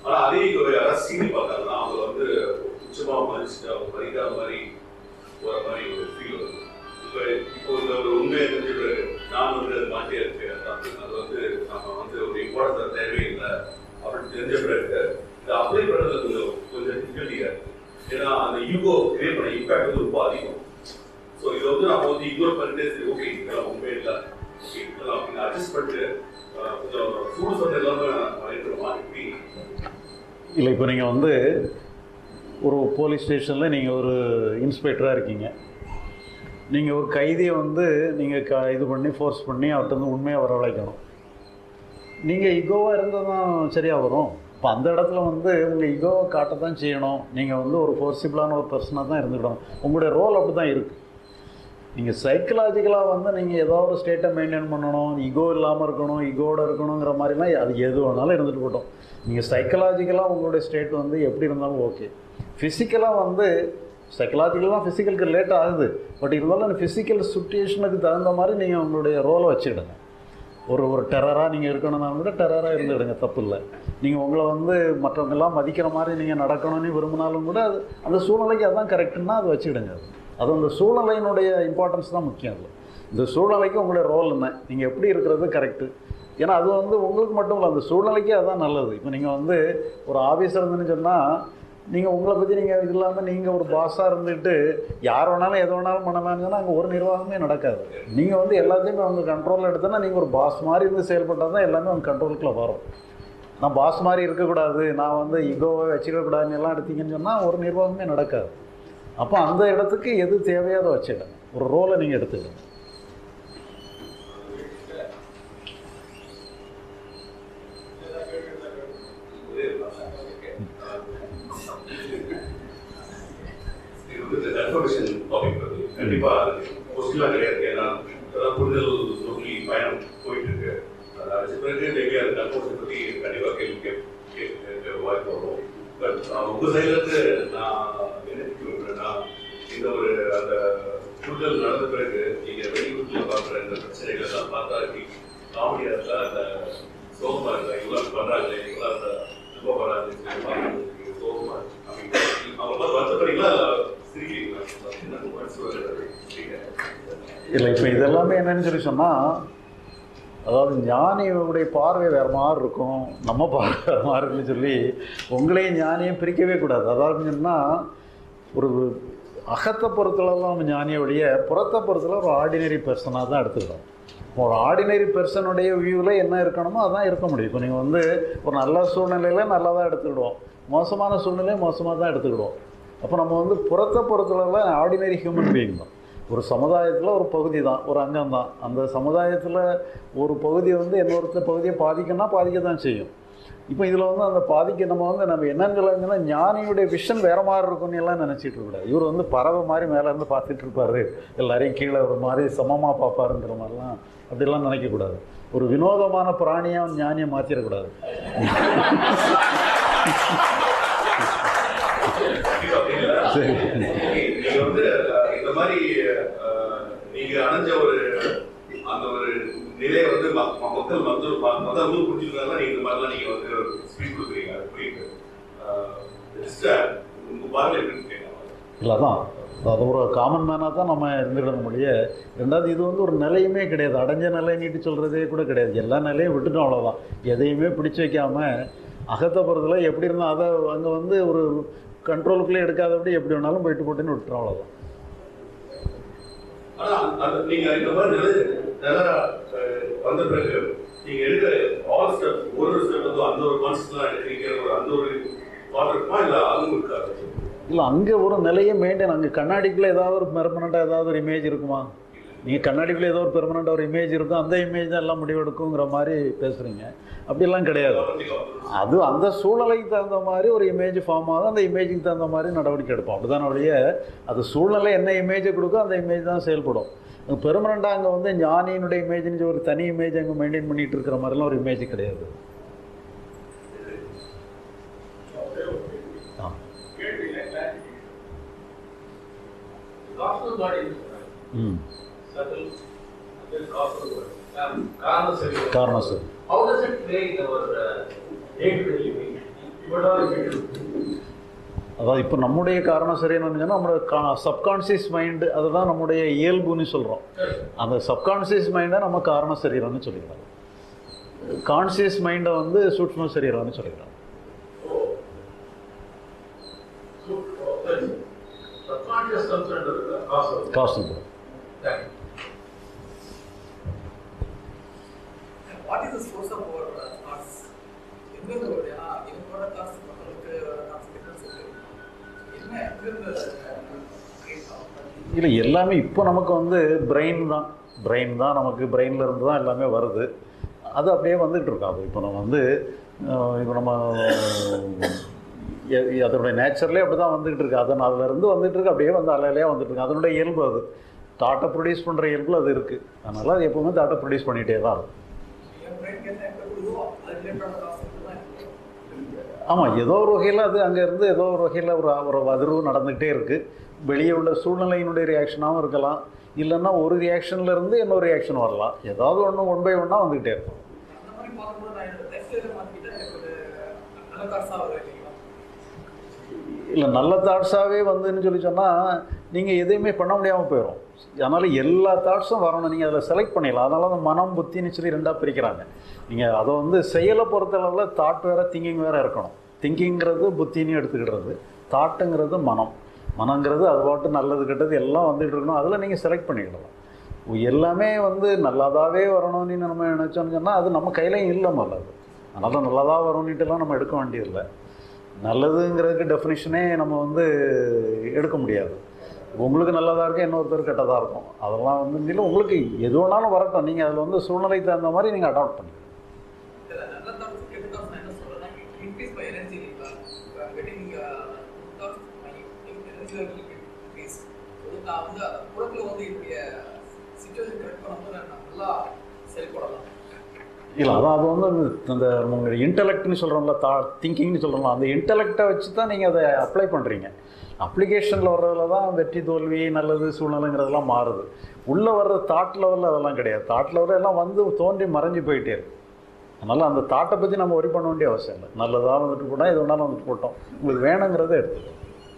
ஆனா அதே ஒரு அரசியல் பார்த்தாங்கன்னா அவங்க வந்து உச்சமா மதிச்சுட்டு அவங்க மதிக்காத மாதிரி போற மாதிரி ஒரு ஃபீல் வருது இப்போ இப்போ இந்த ஒரு உண்மையை தெரிஞ்சு நான் வந்து அது மாட்டியே இருக்கேன் அது வந்து நம்ம வந்து ஒரு இம்பார்ட்டன்ஸ் தேவையே இல்லை அப்படின்னு தெரிஞ்ச பிறகு இந்த அப்ளை பண்ணுறது கொஞ்சம் கொஞ்சம் டிஃபிகல்ட்டியாக இருக்கு ஏன்னா அந்த யூகோ கிரியேட் பண்ண இம்பாக்ட் வந்து ரொம்ப அதிகம் ஸோ இதை வந்து நம்ம வந்து இக்னோர் பண்ணிட்டு சரி ஓகே இதெல்லாம் உண்மை இல்லை ஓகே இதெல்லாம் அப்படின்னு அட்ஜஸ்ட் பண்ணிட்டு அஹ், கொஞ்சம் சூடு சொன்ன எல்லாமே இருக்கிற மாதிரி இல்லை இப்போ நீங்கள் வந்து ஒரு போலீஸ் ஸ்டேஷனில் நீங்கள் ஒரு இன்ஸ்பெக்டராக இருக்கீங்க நீங்கள் ஒரு கைதியை வந்து நீங்கள் க இது பண்ணி ஃபோர்ஸ் பண்ணி அவர்கிட்ட வந்து உண்மையாக வரவழைக்கணும் நீங்கள் இகோவாக இருந்தால் தான் சரியாக வரும் இப்போ அந்த இடத்துல வந்து உங்கள் இகோவை காட்ட தான் செய்யணும் நீங்கள் வந்து ஒரு ஃபோர்சிபிளான ஒரு பர்சனாக தான் இருந்துக்கணும் உங்களுடைய ரோல் அப்படி தான் இருக்குது நீங்கள் சைக்கலாஜிக்கலாக வந்து நீங்கள் ஏதோ ஒரு ஸ்டேட்டை மெயின்டைன் பண்ணணும் ஈகோ இல்லாமல் இருக்கணும் ஈகோட இருக்கணுங்கிற மாதிரிலாம் அது எது வேணாலும் இருந்துட்டு போட்டோம் நீங்கள் சைக்கலாஜிக்கலாக உங்களுடைய ஸ்டேட் வந்து எப்படி இருந்தாலும் ஓகே ஃபிசிக்கலாக வந்து சைக்கலாஜிக்கலாக ஃபிசிக்கலுக்கு லேட் ஆகுது பட் இருந்தாலும் அந்த ஃபிசிக்கல் சுச்சுவேஷனுக்கு தகுந்த மாதிரி நீங்கள் உங்களுடைய ரோலை வச்சுக்கிடுங்க ஒரு ஒரு டெரராக நீங்கள் இருக்கணும்னா கூட டெரராக இருந்துடுங்க தப்பு இல்லை நீங்கள் உங்களை வந்து மற்றவங்கெல்லாம் மதிக்கிற மாதிரி நீங்கள் நடக்கணும்னு விரும்பினாலும் கூட அது அந்த சூழ்நிலைக்கு அதான் கரெக்டுன்னா அது வச்சுக்கிடுங்க அது அது அந்த சூழ்நிலையினுடைய இம்பார்ட்டன்ஸ் தான் முக்கியம் அது இந்த சூழ்நிலைக்கு உங்களுடைய ரோல் என்ன நீங்கள் எப்படி இருக்கிறது கரெக்டு ஏன்னா அது வந்து உங்களுக்கு மட்டும் இல்லை அந்த சூழ்நிலைக்கு அதுதான் நல்லது இப்போ நீங்கள் வந்து ஒரு ஆஃபீஸர் இருந்துன்னு சொன்னால் நீங்கள் உங்களை பற்றி நீங்கள் இது இல்லாமல் நீங்கள் ஒரு பாஸாக இருந்துட்டு யார் வேணாலும் எது வேணாலும் பண்ணலாம்னு சொன்னால் அங்கே ஒரு நிர்வாகமே நடக்காது நீங்கள் வந்து எல்லாத்தையுமே அவங்க கண்ட்ரோலில் எடுத்தோன்னா நீங்கள் ஒரு பாஸ் மாதிரி இருந்து செயல்பட்டால் தான் எல்லாமே அவங்க கண்ட்ரோலுக்குள்ள வரும் நான் பாஸ் மாதிரி இருக்கக்கூடாது நான் வந்து இகோவை வச்சுக்கக்கூடாதுன்னு எல்லாம் எடுத்தீங்கன்னு சொன்னால் ஒரு நிர்வாகமே நடக்காது அப்போ அந்த இடத்துக்கு எது தேவையோ அதை வச்சிடுங்க ஒரு ரோலை நீங்கள் எடுத்துக்கணும் இது வந்து கன்ஃபர்மேஷன் டாபிக் வருது கண்டிப்பா கொஸ்டின்லாம் கிடையாது ஏன்னா அதான் புரிதல் நோக்கி பயணம் போயிட்டு இருக்கு அது அடிச்ச பிறகு மேபி அது கன்ஃபர்மேஷன் பத்தி கண்டிப்பா கேள்வி கேட்க கேட்க வாய்ப்பு வரும் பட் உங்க சைட்ல இருந்து நான் என்ன விரும்புறேன்னா இந்த ஒரு அந்த புரிதல் நடந்த பிறகு நீங்க வெளியூர்ல பாக்குற இந்த பிரச்சனைகள் எல்லாம் பார்த்தா காமெடியா இருக்கா அந்த சோகமா இருக்கா இவ்வளவு பண்றாங்களே இவ்வளவு அந்த துன்பம் வராது சோகமா இருக்கு அப்படின்னு அவங்க பார்த்து வருத்தப்படுறீங்களா சிரிக்கிறீங்களா என்ன மனசு வருது இல்லை இப்போ இதெல்லாமே என்னன்னு சொல்லி சொன்னால் அதாவது ஞானியுடைய பார்வை வேறு மாதிரி இருக்கும் நம்ம பார்வை வேறு மாதிரி இருக்குன்னு சொல்லி உங்களையும் ஞானியும் பிரிக்கவே கூடாது அதாவது சொன்னால் ஒரு அகத்தை பொறுத்தளவு நம்ம ஞானியை ஒழிய புறத்தை பொறுத்தளவு ஒரு ஆர்டினரி பர்சனாக தான் எடுத்துக்கிறோம் ஒரு ஆர்டினரி பர்சனுடைய வியூவில் என்ன இருக்கணுமோ அதான் இருக்க முடியும் இப்போ நீங்கள் வந்து ஒரு நல்ல சூழ்நிலையில் நல்லா தான் எடுத்துக்கிடுவோம் மோசமான சூழ்நிலையை மோசமாக தான் எடுத்துக்கிடுவோம் அப்போ நம்ம வந்து புறத்தை பொறுத்தளவில் ஆர்டினரி ஹியூமன் பீயிங் தான் ஒரு சமுதாயத்தில் ஒரு பகுதி தான் ஒரு அங்கம் தான் அந்த சமுதாயத்தில் ஒரு பகுதி வந்து இன்னொருத்த பகுதியை பாதிக்கணும்னா பாதிக்க தான் செய்யும் இப்போ இதில் வந்து அந்த பாதிக்க நம்ம வந்து நம்ம என்னன்னு சொல்லுங்கன்னா ஞானியுடைய விஷன் வேற மாதிரி இருக்கும்னு எல்லாம் நினச்சிட்டு இருக்கக்கூடாது இவர் வந்து பறவை மாதிரி மேலே இருந்து பார்த்துட்டு இருப்பாரு எல்லாரையும் கீழே ஒரு மாதிரி சமமாக பார்ப்பாருங்கிற மாதிரிலாம் அப்படிலாம் நினைக்கக்கூடாது ஒரு வினோதமான பிராணியாக ஞானியை மாற்றிடக்கூடாது சரி நீங்க வந்து அஹ், இந்த மாதிரி அஹ், நீங்க அடைஞ்ச ஒரு அந்த ஒரு நிலையை வந்து ம- ம- மக்கள் வந்து ம- மொத்த வந்து புரிஞ்சுக்கிறதா நீங்க இந்த மாதிரிலாம் நீங்க வந்து ஸ்பீச் கொடுக்குறீங்க அது புரியுது அஹ், just, அஹ், உங்க பார்வை எப்படின்னு கேட்கலாம் இல்லை தான் அது ஒரு காமன் மேனாக தான் நம்ம இருந்துக்கிட முடிய ரெண்டாவது இது வந்து ஒரு நிலையுமே கிடையாது அடைஞ்ச நிலை நீட்டு சொல்கிறதே கூட கிடையாது எல்லா நிலையும் விட்டுட்டோம் அவ்வளோதான் எதையுமே பிடிச்சு வைக்காம அகத்தை பொறுத்தல எப்படி இருந்தால் அதை அங்கே வந்து ஒரு கண்ட்ரோலுக்குள்ளே எடுக்காதபடி எப்படி வேணாலும் போயிட்டு போட்டுன்னு விட்டுறோம் அவ்வளோதான் ஆனா அந்த நீங்க இந்த மாதிரி நிலை நிலை அஹ், வந்த பிறகு நீங்க எடுக்கிற ஆல் ஸ்டெப் ஒரு ஒரு ஸ்டெப் வந்து அந்த ஒரு கான்செப்ட்லாம் எடுக்கிறீங்க ஒரு அந்த ஒரு தாட் இருக்குமா இல்ல அதுவும் இருக்காது இல்லை அங்கே ஒரு நிலையை மெயின்டைன் அங்கே கண்ணாடிக்குள்ளே ஏதாவது ஒரு பெர்மனண்ட்டாக ஏதாவது ஒரு இமேஜ் இருக்குமா நீங்கள் கண்ணாடிக்குள்ளே ஏதோ ஒரு பெர்மனண்ட்டாக ஒரு இமேஜ் இருக்கும் அந்த இமேஜ் தான் எல்லாம் முடிவெடுக்குங்கிற மாதிரி பேசுகிறீங்க அப்படிலாம் கிடையாது அது அந்த சூழ்நிலைக்கு தகுந்த மாதிரி ஒரு இமேஜ் ஃபார்ம் ஆகும் அந்த இமேஜுக்கு தகுந்த மாதிரி நடவடிக்கை எடுப்போம் அப்படிதான் ஒழிய அது சூழ்நிலை என்ன இமேஜை கொடுக்கோ அந்த இமேஜ் தான் செயல்படும் பெர்மனண்ட்டாக அங்கே வந்து ஞானியினுடைய இமேஜ்னு ஒரு தனி இமேஜ் அங்கே மெயின்டைன் பண்ணிட்டு இருக்கிற மாதிரிலாம் ஒரு இமேஜ் கிடையாது ஆ Causal body is ம் subtle, and then causal body. Um, காரண சரி. காரணம் sir How does it play in our uh, day-to-day living? What are the அதாவது இப்போ நம்முடைய காரணம் சரின்னு சொன்னால் நம்மளோட கா சப்கான்சியஸ் மைண்டு அதுதான் நம்முடைய இயல்புன்னு சொல்கிறோம் அந்த சப்கான்சியஸ் மைண்டை நம்ம காரண சரீரம்னு சொல்லிக்கலாம் கான்சியஸ் மைண்டை வந்து சூட்ச்ம சரீரம்னு சொல்லிக்கலாம் subconscious concerned with the causal. காசு Thank you. What is the source of our thoughts எங்கிருந்து வருது ஏன்னா இவங்களோட தாட்ஸ் மக்களுக்கு தாட்ஸ் டிஃபரன்ஸ் இருக்கு என்ன எங்கிருந்து create ஆகும்? இல்லை எல்லாமே இப்போ நமக்கு வந்து பிரெயின் தான் பிரெயின் தான் நமக்கு பிரெயினில் இருந்து தான் எல்லாமே வருது அது அப்படியே வந்துகிட்டு இருக்கும் அது இப்போ நம்ம வந்து அஹ், இப்போ நம்ம எ- அதனுடைய நேச்சர்லேயே அப்படி தான் வந்துகிட்டு இருக்கு அதன் அதுலேருந்து வந்துட்டு இருக்கு அப்படியே வந்து அலையிலேயே வந்துட்டு இருக்கு அதனுடைய இயல்பு அது தாட்டை ப்ரொடியூஸ் பண்ணுற இயல்பு அது இருக்குது அதனால் அது எப்போவுமே தாட்டை ப்ரொடியூஸ் பண்ணிகிட்டே தான் இருக்கும் என் பிரெயினுக்கு என்ன எங்க கொடுதோ அது ரிலேட்டடான தாட்ஸ் மட்டும் தான் இருக்கு ஆமாம் ஏதோ ஒரு வகையில் அது அங்கேருந்து ஏதோ ஒரு வகையில் ஒரு ஒரு அதிர்வு நடந்துக்கிட்டே இருக்குது வெளியே உள்ள சூழ்நிலையினுடைய ரியாக்ஷனாகவும் இருக்கலாம் இல்லைன்னா ஒரு ரியாக்ஷன்ல இருந்து இன்னொரு ரியாக்ஷன் வரலாம் ஏதாவது ஒன்று ஒன் பை ஒன்னாக வந்துக்கிட்டே இருக்கும் அந்த மாதிரி பார்க்கும்போது நான் என்னோட லைஃப் ஸ்டைலை மாற்றிக்கிட்டா எனக்கு ஒரு நல்ல தாட்ஸாக வரும் இல்லைங்களா இல்லை நல்ல தாட்ஸாகவே வந்துன்னு சொல்லி சொன்னால் நீங்கள் எதையுமே பண்ண முடியாமல் போயிடும் அதனால் எல்லா தாட்ஸும் வரணும் நீங்கள் அதில் செலக்ட் பண்ணிடலாம் அதனால தான் மனம் புத்தின்னு சொல்லி ரெண்டாக பிரிக்கிறாங்க நீங்கள் அதை வந்து செயலை பொறுத்தளவில் தாட் வேறு திங்கிங் வேறு இருக்கணும் திங்கிங்கிறது புத்தின்னு எடுத்துக்கிடுறது தாட்டுங்கிறது மனம் மனங்கிறது அது பாட்டு நல்லது கெட்டது எல்லாம் வந்துட்டு இருக்கணும் அதில் நீங்கள் செலக்ட் பண்ணிக்கிடலாம் எல்லாமே வந்து நல்லதாகவே வரணும்னு நம்ம நினச்சோம்னு சொன்னால் அது நம்ம கையிலையும் இல்லை முதல்ல அது அதனால் நல்லதாக வரும்னுட்டுலாம் நம்ம எடுக்க வேண்டியதில்லை நல்லதுங்கிறதுக்கு டெஃபினிஷனே நம்ம வந்து எடுக்க முடியாது உங்களுக்கு நல்லதாக இருக்கும் இன்னொருத்தர் கெட்டதாக இருக்கும் அதெல்லாம் வந்து இல்லை உங்களுக்கு எது வேணாலும் வரட்டும் நீங்கள் அதில் வந்து சூழ்நிலைக்கு தகுந்த மாதிரி நீங்கள் அடாப்ட் பண்ணிக்கலாம் இல்ல, நல்ல தாட்ஸ் கெட்ட தாட்ஸ் நான் என்ன சொல்றேன்னா இன்க்ரீஸ் பை எனர்ஜி இல்லைங்களா getting thoughts my energy level increase அது நான் வந்து அந்த புறத்தில் வந்து என்னுடைய சுச்சுவேஷன் கரெக்ட் பண்ணும்போது நான் நல்லா செயல்படலாம் இல்லை அதான் அது வந்து அந்த- அந்த உங்களுடைய இன்டலெக்ட்னு சொல்கிறோம்ல தா திங்கிங்னு சொல்கிறோம்ல அந்த இன்டலெக்டை வச்சு தான் நீங்கள் அதை அப்ளை பண்ணுறீங்க அப்ளிகேஷனில் வர்றதுல தான் வெற்றி தோல்வி நல்லது சூழ்நிலைங்கிறதெல்லாம் மாறுது உள்ளே வர்ற தாட் லெவலில் அதெல்லாம் கிடையாது தாட் லெவலில் எல்லாம் வந்து தோன்றி மறைஞ்சு போயிட்டே இருக்கு அதனால் அந்த தாட்டை பற்றி நம்ம ஒரி பண்ண வேண்டிய அவசியம் இல்லை நல்லதாக வந்துட்டு போட்டால் எது வேணாலும் வந்துட்டு போட்டோம் உங்களுக்கு வேணுங்கிறத எடுத்துக்கோ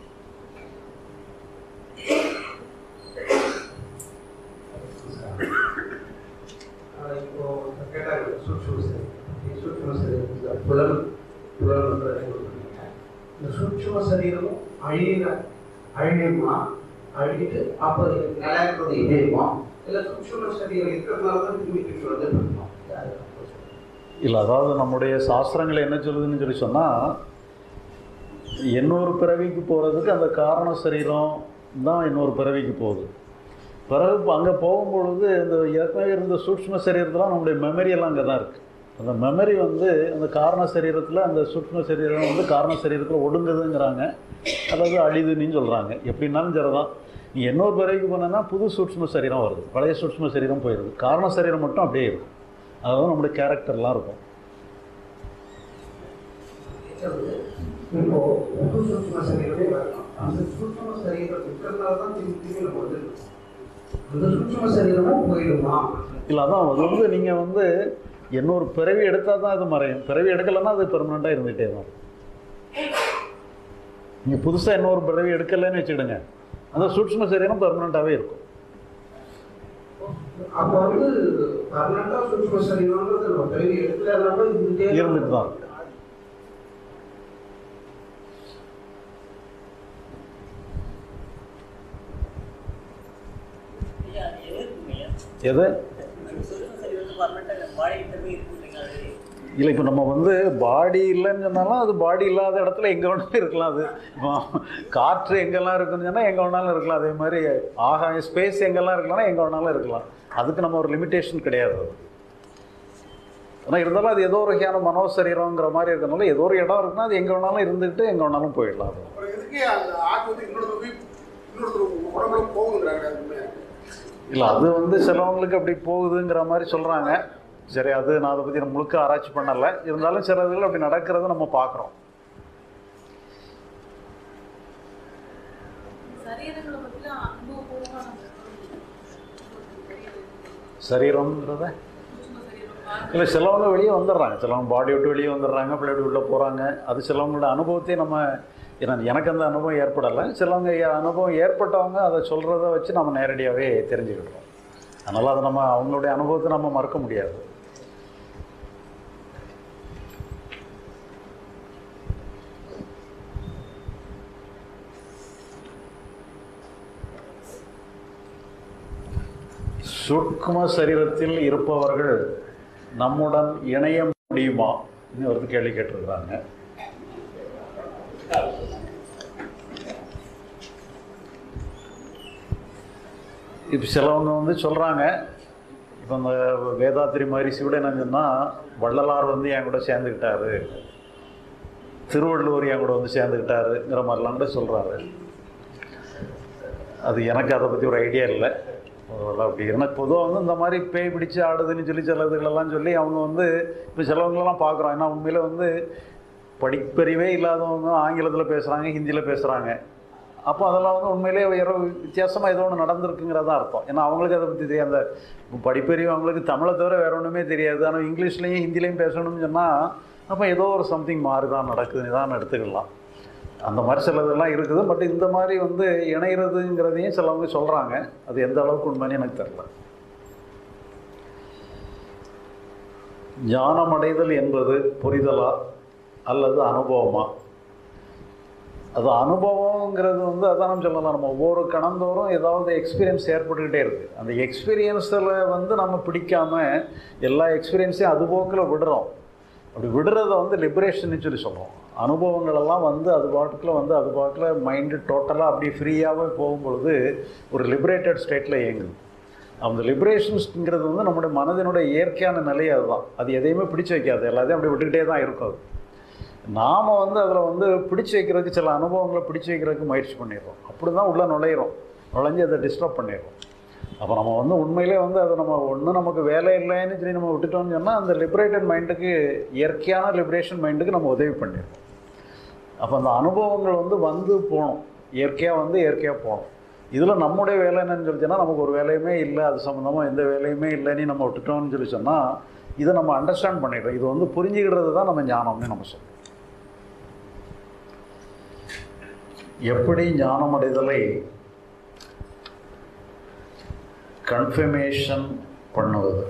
ஆஹ் இப்போ கேட்டாங்க சூட்சும சரி சூட்சும சரீரம் புலன் புலன் வந்து சொல்றீங்க. இந்த சூட்சும சரீரமும் அழியிற அழியுமா அழிட்டு அப்போ நிலையாக்கிறது இணையுமா இல்லை சூட்சும சரீரம் இருக்கிறதுனால தான் திரும்பி திரும்பி வந்து பண்ணுமா இல்லை அதாவது நம்முடைய சாஸ்திரங்கள் என்ன சொல்லுதுன்னு சொல்லி சொன்னால் இன்னொரு பிறவிக்கு போகிறதுக்கு அந்த காரண சரீரம் தான் இன்னொரு பிறவிக்கு போகுது பிறகு இப்போ அங்கே போகும்பொழுது இந்த ஏற்கனவே இருந்த சூக்ஷ்ம சரீரத்தில் நம்முடைய மெமரி எல்லாம் அங்கே தான் இருக்குது அந்த மெமரி வந்து அந்த காரண சரீரத்தில் அந்த சூக்ஷ்ம சரீரம் வந்து காரண சரீரத்தில் ஒடுங்குதுங்கிறாங்க அல்லது அழிதுன்னு சொல்கிறாங்க எப்படின்னாலும் சரிதான் நீ இன்னொரு பிறவிக்கு போனேன்னா புது சூக்ஷ்ம சரீரம் வருது பழைய சூக்ஷ்ம சரீரம் போயிடுது காரண சரீரம் மட்டும் அப்படியே இருக்கும் அதாவது நம்முடைய கேரக்டர்லாம் இருக்கும் இப்போ புது சூட்சும சரீரமே வரலாம் அந்த சூட்சும சரீரம் இருக்கிறதுனால தான் திரும்பி திரும்பி நம்ம வந்து அந்த சூட்சும சரீரமும் போயிடுமா இல்லை அதான் அது வந்து நீங்கள் வந்து இன்னொரு பிறவி எடுத்தால் தான் அது மறையும் பிறவி எடுக்கலைன்னா அது பெர்மனெண்ட்டாக இருந்துகிட்டே தான் இருக்கும் நீங்கள் புதுசாக இன்னொரு பிறவி எடுக்கலைன்னு வச்சுக்கிடுங்க அந்த சூட்சும சரீரம் பெர்மனெண்ட்டாகவே இருக்கும் அப்போ வந்து பர்மனண்டா சூட்சும சரீரம்ன்றது நம்ம பிறவி எடுக்கலன்னா இருந்துட்டே இருந்துட்டு தான் இருக்கும் ஐயா, அது எது இருக்குங்க ஐயா? எது சூட்சும சரீரம் பர்மனெண்டா பாடிக்கிட்ட போய் இருக்குன்றீங்க அது இல்லை இப்போ நம்ம வந்து பாடி இல்லைன்னு சொன்னாலும் அது பாடி இல்லாத இடத்துல எங்கே வேணாலும் இருக்கலாம் அது இப்போ காற்று எங்கெல்லாம் இருக்குன்னு சொன்னால் எங்கே வேணாலும் இருக்கலாம் அதே மாதிரி ஆகாயம் ஸ்பேஸ் எங்கெல்லாம் இருக்கலாம்னா எங்கே வேணாலும் இருக்கலாம் அதுக்கு நம்ம ஒரு லிமிட்டேஷன் கிடையாது அது ஆனால் இருந்தாலும் அது ஏதோ ஒரு வகையான மனோசரீரங்கிற மாதிரி இருக்கனால ஏதோ ஒரு இடம் இருக்குன்னா அது எங்கே வேணாலும் இருந்துட்டு எங்கே வேணாலும் போயிடலாம் அது அப்புறம் எதுக்கு அந்த ஆக்கு வந்து இன்னொருத்தர் போய் இன்னொருத்தர் உடம்புல போகுங்கிறாங்க அது உண்மையா இல்லை அது வந்து சிலவங்களுக்கு அப்படி போகுதுங்கிற மாதிரி சொல்கிறாங்க சரி அது நான் அதை பற்றி முழுக்க ஆராய்ச்சி பண்ணலை இருந்தாலும் சில இதுகள் அப்படி நடக்கிறத நம்ம பார்க்குறோம் சரீரங்களை பற்றிலாம் அனுபவபூர்வமாக நம்ம சரீரம்ங்கிறத சூட்சும சரீரம் இல்லை சிலவங்க வெளியே வந்துடுறாங்க சிலவங்க பாடி விட்டு வெளியே வந்துடுறாங்க பிள்ளை விட்டு உள்ளே போகிறாங்க அது சிலவங்களோட அனுபவத்தை நம்ம ஏன்னா எனக்கு அந்த அனுபவம் ஏற்படலை சிலவங்க ஏ- அனுபவம் ஏற்பட்டவங்க அதை சொல்கிறத வச்சு நம்ம நேரடியாகவே தெரிஞ்சுக்கிட்டோம் அதனால் அதை நம்ம அவங்களுடைய அனுபவத்தை நம்ம மறக்க முடியாது சூக்ம சரீரத்தில் இருப்பவர்கள் நம்முடன் இணைய முடியுமா இன்னும் ஒரு கேள்வி கேட்டிருக்கிறாங்க இப்போ சிலவங்க வந்து சொல்கிறாங்க இப்போ இந்த வேதாத்திரி மகரிஷி கூட என்ன சொன்னால் வள்ளலார் வந்து என் கூட சேர்ந்துக்கிட்டாரு திருவள்ளுவர் என் கூட வந்து சேர்ந்துக்கிட்டாருங்கிற மாதிரிலாம் கூட சொல்கிறாரு அது எனக்கு அதை பற்றி ஒரு ஐடியா இல்லை அதெல்லாம் அப்படி எனக்கு பொதுவாக வந்து இந்த மாதிரி பேய் பிடிச்சு ஆடுதுன்னு சொல்லி சில இதுகளெல்லாம் சொல்லி அவங்க வந்து இப்போ சிலவங்களெல்லாம் பார்க்குறோம் ஏன்னா உண்மையில் வந்து படிப்பறிவே இல்லாதவங்க ஆங்கிலத்தில் பேசுகிறாங்க ஹிந்தியில் பேசுகிறாங்க அப்போ அதெல்லாம் வந்து உண்மையிலே வேறு வித்தியாசமாக ஏதோ ஒன்று நடந்திருக்குங்கிறதா அர்த்தம் ஏன்னா அவங்களுக்கு அதை பற்றி தெரியாது அந்த படிப்பறிவு அவங்களுக்கு தமிழை தவிர வேற ஒன்றுமே தெரியாது ஆனால் இங்கிலீஷ்லேயும் ஹிந்திலையும் பேசணும்னு சொன்னால் அப்போ ஏதோ ஒரு சம்திங் மாறி தான் நடக்குதுன்னு தான் எடுத்துக்கலாம் அந்த மாதிரி சிலதெல்லாம் இருக்குது பட் இந்த மாதிரி வந்து இணைகிறதுங்கிறதையும் சிலவங்க சொல்கிறாங்க அது எந்த அளவுக்கு உண்மைன்னு எனக்கு தெரியல ஞானம் அடைதல் என்பது புரிதலா அல்லது அனுபவமா அது அனுபவங்கிறது வந்து அதான் நம்ம சொல்லலாம் நம்ம ஒவ்வொரு கணந்தோறும் ஏதாவது எக்ஸ்பீரியன்ஸ் ஏற்பட்டுக்கிட்டே இருக்குது அந்த எக்ஸ்பீரியன்ஸில் வந்து நம்ம பிடிக்காம எல்லா எக்ஸ்பீரியன்ஸையும் அது போக்கில் விடுறோம் அப்படி விடுறத வந்து லிபரேஷன் சொல்லி சொல்கிறோம் அனுபவங்கள் எல்லாம் வந்து அது பாட்டுக்குள்ள வந்து அது பாட்டில் மைண்டு டோட்டலாக அப்படி ஃப்ரீயாகவே போகும்பொழுது ஒரு லிபரேட்டட் ஸ்டேட்டில் இயங்குது அந்த லிபரேஷன்ஸ்ங்கிறது வந்து நம்முடைய மனதினுடைய இயற்கையான நிலை அதுதான் அது எதையுமே பிடிச்சு வைக்காது எல்லாத்தையும் அப்படி விட்டுக்கிட்டே தான் இருக்கும் அது நாம் வந்து அதில் வந்து பிடிச்சு வைக்கிறதுக்கு சில அனுபவங்களை பிடிச்சு வைக்கிறதுக்கு முயற்சி பண்ணிடுறோம் அப்படி தான் உள்ளே நுழையிறோம் நுழைஞ்சு அதை டிஸ்டர்ப் பண்ணிடுறோம் அப்போ நம்ம வந்து உண்மையிலே வந்து அது நம்ம ஒன்றும் நமக்கு வேலை இல்லைன்னு சொல்லி நம்ம விட்டுட்டோம்னு சொன்னால் அந்த லிபரேட்டட் மைண்டுக்கு இயற்கையான லிபரேஷன் மைண்டுக்கு நம்ம உதவி பண்ணிடுறோம் அப்போ அந்த அனுபவங்கள் வந்து வந்து போகணும் இயற்கையாக வந்து இயற்கையாக போகணும் இதில் நம்முடைய வேலை என்னன்னு சொல்லி சொன்னால் நமக்கு ஒரு வேலையுமே இல்லை அது சம்மந்தமாக எந்த வேலையுமே இல்லைன்னு நம்ம விட்டுட்டோம்னு சொல்லி சொன்னால் இதை நம்ம அண்டர்ஸ்டாண்ட் பண்ணிடுறோம் இது வந்து புரிஞ்சுக்கிறது தான் நம்ம ஞானம்னு நம்ம சொல்றோம் எப்படி ஞானம் அடைதலை கன்ஃபர்மேஷன் பண்ணுவது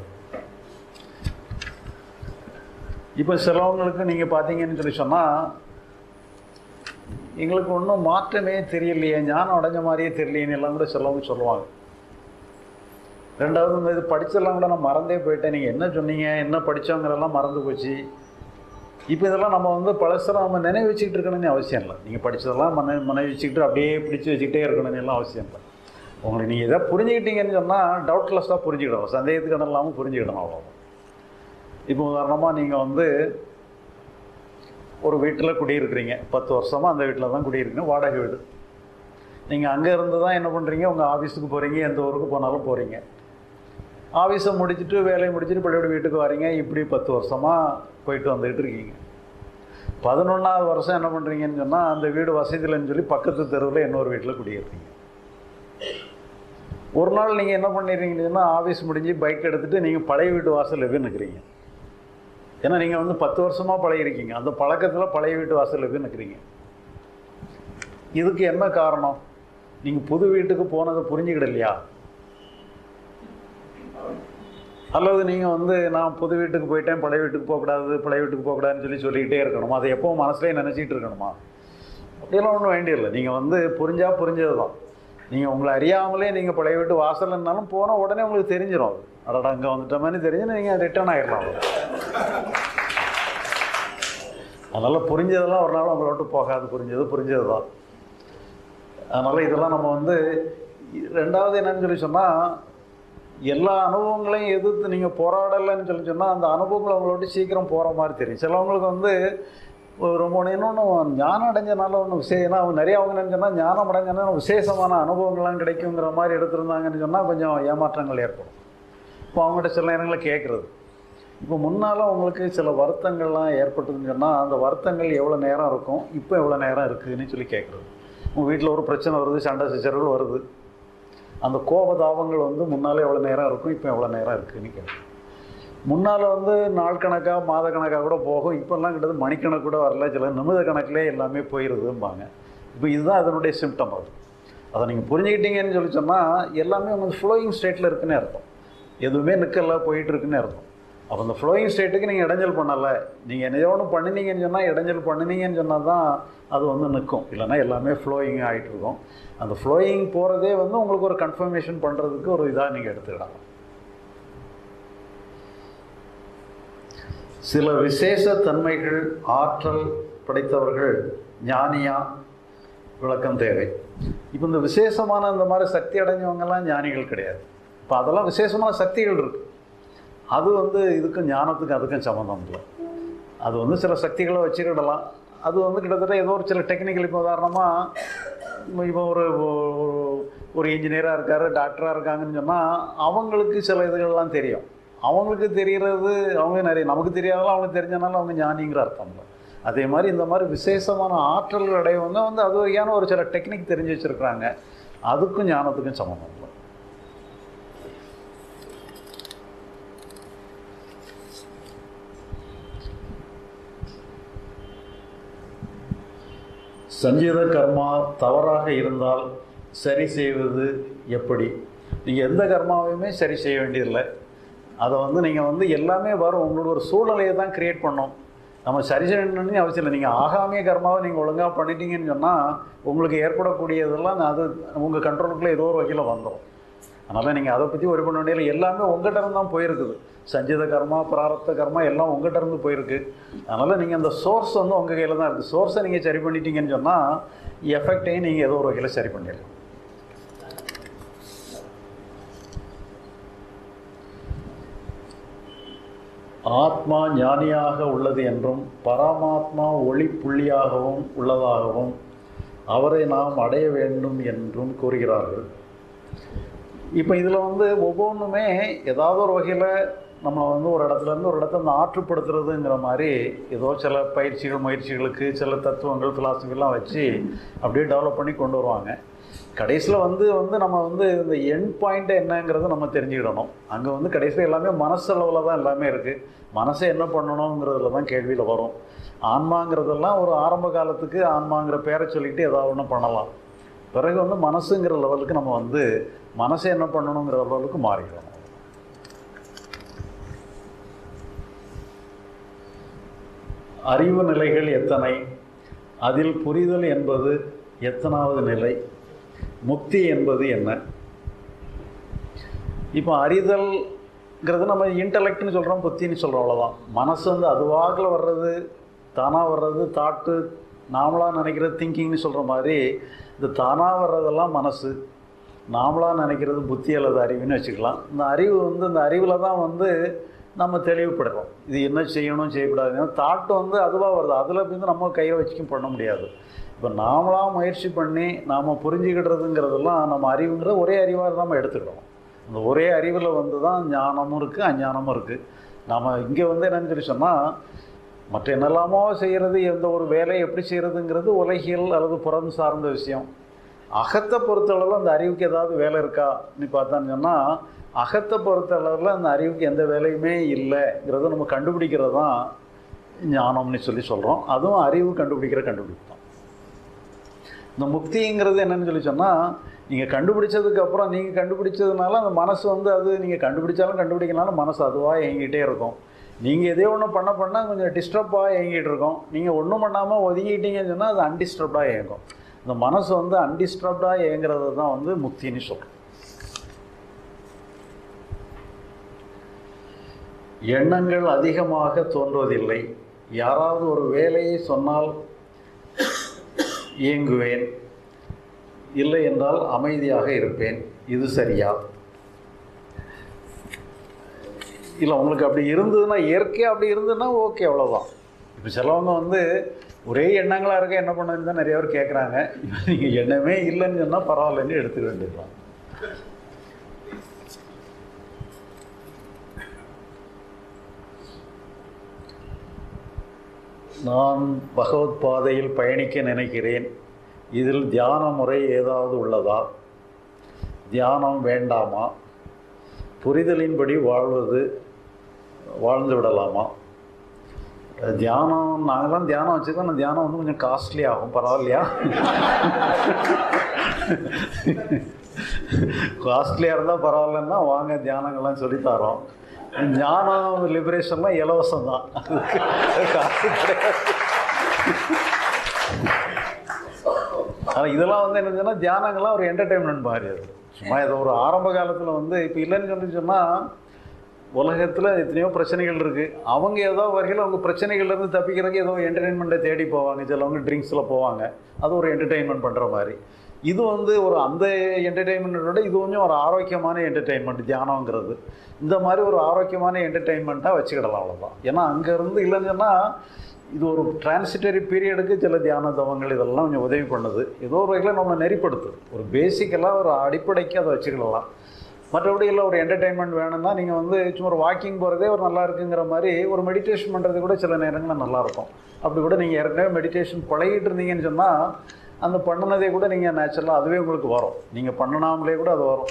இப்போ சிலவங்களுக்கு நீங்கள் பார்த்தீங்கன்னு சொல்லி சொன்னால் எங்களுக்கு ஒன்றும் மாற்றமே தெரியலையே ஞானம் அடைஞ்ச மாதிரியே தெரியலையேன்னு எல்லாம் கூட சிலவங்க சொல்லுவாங்க ரெண்டாவது இந்த இது படிச்செல்லாம் கூட நான் மறந்தே போயிட்டேன் நீங்கள் என்ன சொன்னீங்க என்ன படித்தோங்கிறதெல்லாம் மறந்து போச்சு இப்போ இதெல்லாம் நம்ம வந்து பழசெல்லாம் நம்ம நினைவு வச்சுக்கிட்டு இருக்கணும்னு அவசியம் இல்லை நீங்கள் படித்ததெல்லாம் மன மனைவி வச்சுக்கிட்டு அப்படியே பிடிச்சி வச்சுக்கிட்டே இருக்கணும்னு எல்லாம் அவசியம் இல்லை உங்களுக்கு நீங்கள் எதை புரிஞ்சுக்கிட்டீங்கன்னு சொன்னால் டவுட்லெஸ்ஸாக புரிஞ்சுக்கிடணும் சந்தேகத்துக்கு இடம் இல்லாமல் புரிஞ்சுக்கிடணும் அவ்வளோ இப்போ உதாரணமாக நீங்கள் வந்து ஒரு வீட்டில் குடியிருக்கிறீங்க பத்து வருஷமாக அந்த வீட்டில் தான் குடியிருக்கீங்க வாடகை வீடு நீங்கள் அங்கே இருந்து தான் என்ன பண்ணுறீங்க உங்கள் ஆஃபீஸுக்கு போகிறீங்க எந்த ஊருக்கு போனாலும் போகிறீங்க ஆஃபீஸை முடிச்சுட்டு வேலையை முடிச்சுட்டு பழைய வீட்டுக்கு வரீங்க இப்படி பத்து வருஷமாக போயிட்டு வந்துக்கிட்டு இருக்கீங்க பதினொன்றாவது வருஷம் என்ன பண்ணுறீங்கன்னு சொன்னால் அந்த வீடு வசதியில்லைன்னு சொல்லி பக்கத்து தெருவில் இன்னொரு வீட்டில் குடியிருக்கீங்க ஒரு நாள் நீங்கள் என்ன பண்ணிடுறீங்கன்னு சொன்னால் ஆஃபீஸ் முடிஞ்சு பைக் எடுத்துகிட்டு நீங்கள் பழைய வீட்டு வாசலில் போய் நிற்கிறீங்க ஏன்னா நீங்கள் வந்து பத்து வருஷமாக பழகிருக்கீங்க அந்த பழக்கத்தில் பழைய வீட்டு வாசலில் போய் நிற்கிறீங்க இதுக்கு என்ன காரணம் நீங்கள் புது வீட்டுக்கு போனதை புரிஞ்சுக்கிடலையா அல்லது நீங்கள் வந்து நான் புது வீட்டுக்கு போயிட்டேன் பழைய வீட்டுக்கு போகக்கூடாது பழைய வீட்டுக்கு போகக்கூடாதுன்னு சொல்லி சொல்லிக்கிட்டே இருக்கணுமா அதை எப்பவும் மனசுலேயே நினச்சிக்கிட்டு இருக்கணுமா அப்படியெல்லாம் ஒன்றும் வேண்டியதில்லை நீங்கள் வந்து புரிஞ்சா புரிஞ்சது தான் நீங்கள் உங்களை அறியாமலே நீங்கள் பழைய வீட்டு வாசல்னாலும் போனால் உடனே உங்களுக்கு தெரிஞ்சிடும் அது அடடா அங்கே வந்துட்ட மாதிரி தெரிஞ்சு நீங்கள் ரிட்டர்ன் ஆகிடலாம் அதனால் புரிஞ்சதெல்லாம் ஒரு நாள் உங்களை விட்டு போகாது புரிஞ்சது புரிஞ்சது தான் அதனால் இதெல்லாம் நம்ம வந்து ரெண்டாவது என்னன்னு சொல்லி சொன்னால் எல்லா அனுபவங்களையும் எதிர்த்து நீங்கள் போராடலைன்னு சொல்லி சொன்னால் அந்த அனுபவங்கள் அவங்கள விட்டு சீக்கிரம் போகிற மாதிரி தெரியும் சிலவங்களுக்கு வந்து ரொம்ப இன்னொன்று ஞானம் அடைஞ்சனால ஒன்று விசே ஏன்னா அவங்க நிறைய அவங்க நினச்சோன்னா ஞானம் அடைஞ்சனா விசேஷமான அனுபவங்கள்லாம் கிடைக்குங்கிற மாதிரி எடுத்திருந்தாங்கன்னு சொன்னால் கொஞ்சம் ஏமாற்றங்கள் ஏற்படும் இப்போ அவங்ககிட்ட சில நேரங்களில் கேட்குறது இப்போ முன்னால் உங்களுக்கு சில வருத்தங்கள்லாம் ஏற்பட்டதுன்னு சொன்னால் அந்த வருத்தங்கள் எவ்வளோ நேரம் இருக்கும் இப்போ எவ்வளோ நேரம் இருக்குதுன்னு சொல்லி கேட்குறது உங்கள் வீட்டில் ஒரு பிரச்சனை வருது சண்டை சிச்சரவுகள் வருது அந்த கோபதாபங்கள் வந்து முன்னாலே எவ்வளோ நேரம் இருக்கும் இப்போ எவ்வளோ நேரம் இருக்குதுன்னு கேட்குறது முன்னால் வந்து நாள் கணக்காக மாத கணக்காக கூட போகும் இப்போல்லாம் கிட்டத்தட்ட மணிக்கணக்கு கூட வரல சில நிமிட கணக்கிலே எல்லாமே போயிடுதும்பாங்க இப்போ இதுதான் அதனுடைய சிம்டம் அது அதை நீங்கள் புரிஞ்சுக்கிட்டீங்கன்னு சொல்லி சொன்னால் எல்லாமே உங்களுக்கு ஃப்ளோயிங் ஸ்டேட்டில் இருக்குன்னு அர்த்தம் எதுவுமே நிற்கல போயிட்டு இருக்குன்னு அர்த்தம் அப்போ அந்த ஃப்ளோயிங் ஸ்டேட்டுக்கு நீங்கள் இடைஞ்சல் பண்ணலை நீங்கள் என்ன ஒன்று பண்ணினீங்கன்னு சொன்னால் இடைஞ்சல் பண்ணினீங்கன்னு சொன்னால் தான் அது வந்து நிற்கும் இல்லைன்னா எல்லாமே ஃப்ளோயிங் ஆகிட்டு இருக்கும் அந்த ஃப்ளோயிங் போகிறதே வந்து உங்களுக்கு ஒரு கன்ஃபர்மேஷன் பண்ணுறதுக்கு ஒரு இதாக நீங்கள் எடுத்துக்கிடலாம் சில விசேஷ தன்மைகள் ஆற்றல் படைத்தவர்கள் ஞானியா விளக்கம் தேவை இப்போ இந்த விசேஷமான இந்த மாதிரி சக்தி அடைஞ்சவங்கெல்லாம் ஞானிகள் கிடையாது இப்போ அதெல்லாம் விசேஷமான சக்திகள் இருக்கு அது வந்து இதுக்கும் ஞானத்துக்கும் அதுக்கும் சம்மந்தம் இல்லை அது வந்து சில சக்திகளை வச்சுக்கிடலாம் அது வந்து கிட்டத்தட்ட ஏதோ ஒரு சில டெக்னிக்கல் இப்போ உதாரணமாக இப்போ ஒரு ஒரு- ஒரு இன்ஜினியராக இருக்கார் டாக்டராக இருக்காங்கன்னு சொன்னால் அவங்களுக்கு சில இதுகள்லாம் தெரியும் அவங்களுக்கு தெரிகிறது அவங்க நிறைய நமக்கு தெரியாதெல்லாம் அவங்களுக்கு தெரிஞ்சனால அவங்க ஞானிங்கிற அர்த்தம் இல்லை அதே மாதிரி இந்த மாதிரி விசேஷமான ஆற்றல் அடையவங்க வந்து அது வரையான ஒரு சில டெக்னிக் தெரிஞ்சு வச்சுருக்குறாங்க அதுக்கும் ஞானத்துக்கும் சம்மந்தம் இல்லை சஞ்சீத கர்மா தவறாக இருந்தால் சரி செய்வது எப்படி நீங்கள் எந்த கர்மாவையுமே சரி செய்ய வேண்டியதில்லை அதை வந்து நீங்கள் வந்து எல்லாமே வரும் உங்களோட ஒரு சூழ்நிலையை தான் கிரியேட் பண்ணோம் நம்ம சரி செய்யணும்னு அவசியம் இல்லை நீங்கள் ஆகாமிய கர்மாவை நீங்கள் ஒழுங்காக பண்ணிட்டீங்கன்னு சொன்னால் உங்களுக்கு ஏற்படக்கூடியதெல்லாம் அது உங்கள் கண்ட்ரோலுக்குள்ளே ஏதோ ஒரு வகையில் வந்துடும் அதனால் நீங்கள் அதை பற்றி ஒரு பண்ண வேண்டியதில்லை எல்லாமே உங்கள்கிட்ட இருந்து தான் போயிருக்குது சஞ்சித கர்மா பிராரப்த கர்மா எல்லாம் உங்கள்கிட்ட இருந்து போயிருக்கு அதனால் நீங்கள் அந்த சோர்ஸ் வந்து உங்கள் கையில் தான் இருக்குது சோர்ஸை நீங்கள் சரி பண்ணிட்டீங்கன்னு சொன்னால் எஃபெக்டையும் நீங்கள் ஏதோ ஒரு வகையில் சரி பண்ணிடலாம் ஆத்மா ஞானியாக உள்ளது என்றும் பரமாத்மா ஒளி புள்ளியாகவும் உள்ளதாகவும் அவரை நாம் அடைய வேண்டும் என்றும் கூறுகிறார்கள் இப்போ இதில் வந்து ஒவ்வொன்றுமே ஏதாவது ஒரு வகையில் நம்ம வந்து ஒரு இடத்துல இருந்து ஒரு இடத்த வந்து ஆற்றுப்படுத்துறதுங்கிற மாதிரி ஏதோ சில பயிற்சிகள் முயற்சிகளுக்கு சில தத்துவங்கள் ஃபிலாசபிலாம் வச்சு அப்படியே டெவலப் பண்ணி கொண்டு வருவாங்க கடைசியில் வந்து வந்து நம்ம வந்து இந்த எண்ட் பாயிண்ட் என்னங்கிறத நம்ம தெரிஞ்சுக்கிடணும் அங்கே வந்து கடைசியில் எல்லாமே மனசளவில் தான் எல்லாமே இருக்குது மனசை என்ன பண்ணணுங்கிறதுல தான் கேள்வியில் வரும் ஆன்மாங்கிறதெல்லாம் ஒரு ஆரம்ப காலத்துக்கு ஆன்மாங்கிற பேரை சொல்லிட்டு ஏதாவது ஒன்று பண்ணலாம் பிறகு வந்து மனசுங்கிற லெவலுக்கு நம்ம வந்து மனசை என்ன பண்ணணுங்கிற லெவலுக்கு மாறிக்கிறோம் அறிவு நிலைகள் எத்தனை அதில் புரிதல் என்பது எத்தனாவது நிலை முக்தி என்பது என்ன இப்போ அறிதல்ங்கிறது நம்ம இன்டலெக்ட்னு சொல்கிறோம் புத்தின்னு சொல்கிறோம் அவ்வளோதான் மனசு வந்து அதுவாகில் வர்றது தானாக வர்றது தாட்டு நாமளாக நினைக்கிறது திங்கிங்னு சொல்கிற மாதிரி இந்த தானாக வர்றதெல்லாம் மனசு நாமளாக நினைக்கிறது புத்தி அல்லது அறிவுன்னு வச்சுக்கலாம் இந்த அறிவு வந்து இந்த அறிவில் தான் வந்து நம்ம தெளிவுபடுறோம் இது என்ன செய்யணும் செய்யக்கூடாது தாட்டு வந்து அதுவாக வருது அதில் வந்து நம்ம கையை வச்சுக்கும் பண்ண முடியாது இப்போ நாமளாக முயற்சி பண்ணி நாம் புரிஞ்சுக்கிடுறதுங்கிறதெல்லாம் நம்ம அறிவுங்கிற ஒரே அறிவாக நம்ம எடுத்துக்கிறோம் அந்த ஒரே அறிவில் வந்து தான் ஞானமும் இருக்குது அஞ்ஞானமும் இருக்குது நாம் இங்கே வந்து என்னன்னு சொல்லி சொன்னால் மற்ற என்னெல்லாமோ செய்கிறது எந்த ஒரு வேலையை எப்படி செய்கிறதுங்கிறது உலகியல் அல்லது புறம் சார்ந்த விஷயம் அகத்தை பொறுத்தளவில் அந்த அறிவுக்கு ஏதாவது வேலை இருக்கான்னு பார்த்தான்னு சொன்னால் அகத்தை பொறுத்தளவில் அந்த அறிவுக்கு எந்த வேலையுமே இல்லைங்கிறத நம்ம கண்டுபிடிக்கிறது தான் ஞானம்னு சொல்லி சொல்கிறோம் அதுவும் அறிவு கண்டுபிடிக்கிற கண்டுபிடிப்பு தான் இந்த முக்திங்கிறது என்னன்னு சொல்லி சொன்னால் நீங்கள் கண்டுபிடிச்சதுக்கு அப்புறம் நீங்கள் கண்டுபிடிச்சதுனால அந்த மனசு வந்து அது நீங்கள் கண்டுபிடிச்சாலும் கண்டுபிடிக்கனாலும் மனசு அதுவாக இயங்கிட்டே இருக்கும் நீங்கள் எதே ஒன்று பண்ண பண்ணால் கொஞ்சம் டிஸ்டர்பாக இயங்கிட்டு இருக்கோம் நீங்கள் ஒன்றும் பண்ணாமல் ஒதுங்கிட்டீங்கன்னு சொன்னால் அது அன்டிஸ்டர்ப்டாக இயங்கும் இந்த மனசு வந்து அன்டிஸ்டர்ப்டாக இயங்குறது தான் வந்து முக்தின்னு சொல்கிறோம் எண்ணங்கள் அதிகமாக தோன்றுவதில்லை யாராவது ஒரு வேலையை சொன்னால் இயங்குவேன் இல்லை என்றால் அமைதியாக இருப்பேன் இது சரியா இல்லை உங்களுக்கு அப்படி இருந்ததுன்னா இயற்கையாக அப்படி இருந்ததுன்னா ஓகே அவ்வளோதான் இப்போ சிலவங்க வந்து ஒரே எண்ணங்களாக இருக்க என்ன பண்ணுன்னு தான் நிறைய பேர் கேட்குறாங்க நீங்கள் எண்ணமே இல்லைன்னு சொன்னால் பரவாயில்லன்னு எடுத்துக்க வேண்டியதுதான் நான் பகவத் பாதையில் பயணிக்க நினைக்கிறேன் இதில் தியான முறை ஏதாவது உள்ளதா தியானம் வேண்டாமா புரிதலின்படி வாழ்வது வாழ்ந்து விடலாமா தியானம் நாங்களாம் தியானம் வச்சுருக்கோம் ஆனால் தியானம் வந்து கொஞ்சம் காஸ்ட்லி ஆகும் பரவாயில்லையா காஸ்ட்லியாக இருந்தால் பரவாயில்லன்னா வாங்க தியானங்கள்லாம் சொல்லி தரோம் ஞானம் லிபரேஷன்லாம் இலவசம் தான் காசு கிடையாது ஆனால் இதெல்லாம் வந்து என்ன சொன்னால் தியானங்கள்லாம் ஒரு என்டர்டெயின்மெண்ட் மாதிரி அது சும்மா ஏதோ ஒரு ஆரம்ப காலத்தில் வந்து இப்போ இல்லைன்னு சொல்லி சொன்னால் உலகத்தில் எத்தனையோ பிரச்சனைகள் இருக்குது அவங்க ஏதோ வகையில் அவங்க பிரச்சனைகள்லேருந்து தப்பிக்கிறதுக்கு ஏதோ என்டர்டெயின்மெண்ட்டை தேடி போவாங்க சிலவங்க ட்ரிங்க்ஸில் போவாங்க அது ஒரு என்டர்டெயின்மெண்ட் பண்ணுற மாதிரி இது வந்து ஒரு அந்த என்டர்டெயின்மெண்ட்டோட இது கொஞ்சம் ஒரு ஆரோக்கியமான என்டர்டெயின்மெண்ட் தியானங்கிறது இந்த மாதிரி ஒரு ஆரோக்கியமான என்டர்டெயின்மெண்ட்டாக வச்சுக்கிடலாம் அவ்வளோதான் ஏன்னா அங்கேருந்து இல்லைன்னு சொன்னால் இது ஒரு டிரான்சிட்டரி பீரியடுக்கு சில தியான தவங்கள் இதெல்லாம் கொஞ்சம் உதவி பண்ணுது ஏதோ ஒரு வகையில் நம்ம நெறிப்படுத்துது ஒரு பேசிக்கலாக ஒரு அடிப்படைக்கு அதை வச்சுக்கிடலாம் மற்றபடி இல்லை ஒரு என்டர்டெயின்மெண்ட் வேணும்னா நீங்கள் வந்து சும்மா ஒரு வாக்கிங் போகிறதே ஒரு நல்லா இருக்குங்கிற மாதிரி ஒரு மெடிடேஷன் பண்ணுறது கூட சில நேரங்களில் நல்லாயிருக்கும் அப்படி கூட நீங்கள் ஏற்கனவே மெடிடேஷன் பழகிட்டு இருந்தீங்கன்னு சொன்னால் அந்த பண்ணினதே கூட நீங்கள் நேச்சுரலாக அதுவே உங்களுக்கு வரும் நீங்கள் பண்ணினாமலே கூட அது வரும்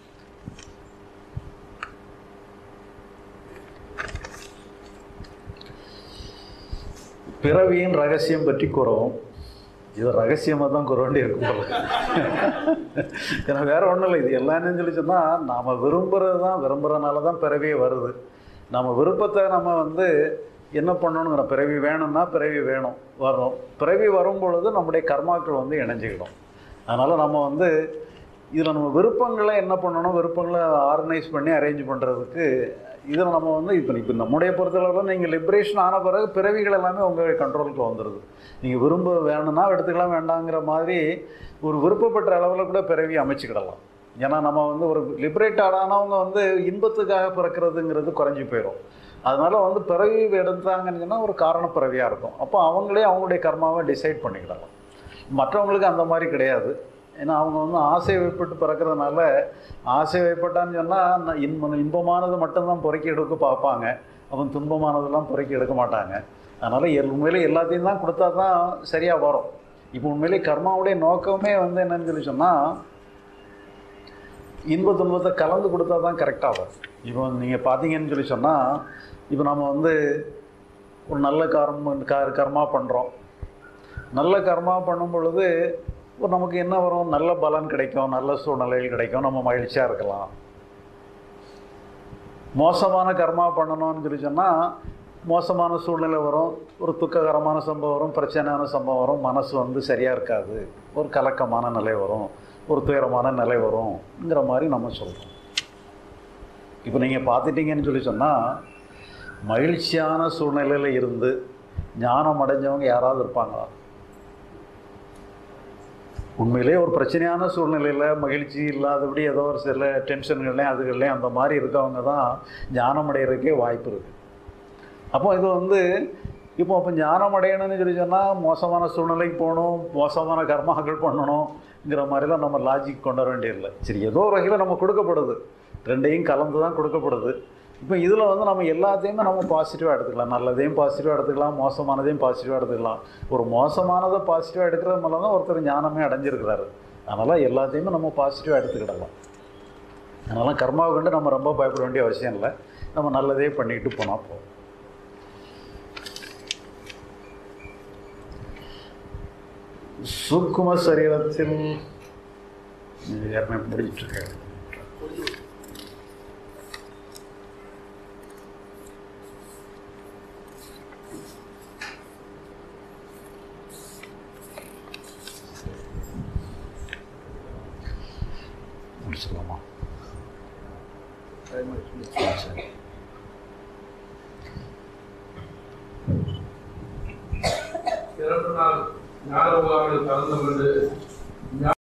பிறவியின் ரகசியம் பற்றி கூறவும் இது ரகசியமாக தான் கூற வேண்டி இருக்கும் போல ஏன்னா வேற ஒன்றும் இல்லை இது எல்லான்னு சொல்லி சொன்னால் நாம் விரும்புகிறது தான் விரும்புகிறனால தான் பிறவியே வருது நம்ம விருப்பத்தை நம்ம வந்து என்ன பண்ணணுங்கிற பிறவி வேணும்னா பிறவி வேணும் வரும் பிறவி வரும் பொழுது நம்முடைய கர்மாக்கள் வந்து இணைஞ்சிக்கிடும் அதனால் நம்ம வந்து இதில் நம்ம விருப்பங்களை என்ன பண்ணணும் விருப்பங்களை ஆர்கனைஸ் பண்ணி அரேஞ்ச் பண்ணுறதுக்கு இதில் நம்ம வந்து இப்போ இப்போ நம்முடைய பொறுத்தளவில் நீங்கள் லிபரேஷன் ஆன பிறகு பிறவிகள் எல்லாமே உங்கள் கண்ட்ரோலுக்கு வந்துடுது நீங்கள் விரும்ப வேணும்னா எடுத்துக்கலாம் வேண்டாங்கிற மாதிரி ஒரு விருப்பப்பட்ட அளவில் கூட பிறவி அமைச்சுக்கிடலாம் ஏன்னா நம்ம வந்து ஒரு லிபரேட் ஆனவங்க வந்து இன்பத்துக்காக பிறக்கிறதுங்கிறது குறைஞ்சி போயிடும் அதனால வந்து பிறவி எடுத்தாங்கன்னு சொன்னால் ஒரு காரண பிறவியாக இருக்கும் அப்போ அவங்களே அவங்களுடைய கர்மாவை டிசைட் பண்ணிக்கிடலாம் மற்றவங்களுக்கு அந்த மாதிரி கிடையாது ஏன்னா அவங்க வந்து ஆசை வைப்பட்டு பிறக்கிறதுனால ஆசை வைப்பட்டான்னு சொன்னால் இன்ப இன்பமானது மட்டும்தான் பொறுக்கி எடுக்க பார்ப்பாங்க அவன் துன்பமானதெல்லாம் பொறுக்கி எடுக்க மாட்டாங்க அதனால் எல் உண்மையிலே எல்லாத்தையும் தான் கொடுத்தா தான் சரியாக வரும் இப்போ உண்மையிலே கர்மாவுடைய நோக்கமே வந்து என்னன்னு சொல்லி சொன்னால் இன்ப துன்பத்தை கலந்து கொடுத்தா தான் கரெக்டாக வரும் இப்போ நீங்கள் பார்த்தீங்கன்னு சொல்லி சொன்னால் இப்போ நம்ம வந்து ஒரு நல்ல கர்ம க கர்மா பண்ணுறோம் நல்ல கர்மா பண்ணும் பொழுது ஒரு நமக்கு என்ன வரும் நல்ல பலன் கிடைக்கும் நல்ல சூழ்நிலைகள் கிடைக்கும் நம்ம மகிழ்ச்சியாக இருக்கலாம் மோசமான கர்மா பண்ணணும்னு சொல்லி சொன்னால் மோசமான சூழ்நிலை வரும் ஒரு துக்ககரமான சம்பவம் வரும் பிரச்சனையான சம்பவம் வரும் மனசு வந்து சரியாக இருக்காது ஒரு கலக்கமான நிலை வரும் ஒரு துயரமான நிலை வரும்ங்கிற மாதிரி நம்ம சொல்கிறோம் இப்போ நீங்கள் பார்த்துட்டீங்கன்னு சொல்லி சொன்னால் மகிழ்ச்சியான சூழ்நிலையில் இருந்து ஞானம் அடைஞ்சவங்க யாராவது இருப்பாங்களா உண்மையிலே ஒரு பிரச்சனையான சூழ்நிலையில் மகிழ்ச்சி இல்லாதபடி ஏதோ ஒரு சில டென்ஷன்கள்லையும் அதுகள்லையும் அந்த மாதிரி இருக்கவங்க தான் ஞானம் அடைகிறதுக்கே வாய்ப்பு இருக்குது அப்போ இது வந்து இப்போ இப்போ ஞானம் அடையணும்னு சொல்லி சொன்னால் மோசமான சூழ்நிலைக்கு போகணும் மோசமான கர்மாக்கள் பண்ணணுங்கிற மாதிரிலாம் நம்ம லாஜிக் கொண்டு வர வேண்டியதில்லை சரி ஏதோ ஒரு வகையில் நம்ம கொடுக்கப்படுது ரெண்டையும் கலந்து தான் கொடுக்கப்படுது இப்போ இதில் வந்து நம்ம எல்லாத்தையுமே நம்ம பாசிட்டிவாக எடுத்துக்கலாம் நல்லதையும் பாசிட்டிவாக எடுத்துக்கலாம் மோசமானதையும் பாசிட்டிவாக எடுத்துக்கலாம் ஒரு மோசமானதை பாசிட்டிவாக எடுக்கிறது மூலம் தான் ஒருத்தர் ஞானமே அடைஞ்சிருக்கிறாரு அதனால் எல்லாத்தையுமே நம்ம பாசிட்டிவாக எடுத்துக்கிடலாம் அதனால் கர்மாவை கண்டு நம்ம ரொம்ப பயப்பட வேண்டிய அவசியம் இல்லை நம்ம நல்லதே பண்ணிட்டு போனால் போதும் சூக்கும சரீரத்தில் ஏற்கனவே முடிஞ்சிட்டு இருக்கேன் முடிச்சிடலாமா சரி பிறந்த நாள் ஞான முகாமில் கலந்து கொண்டு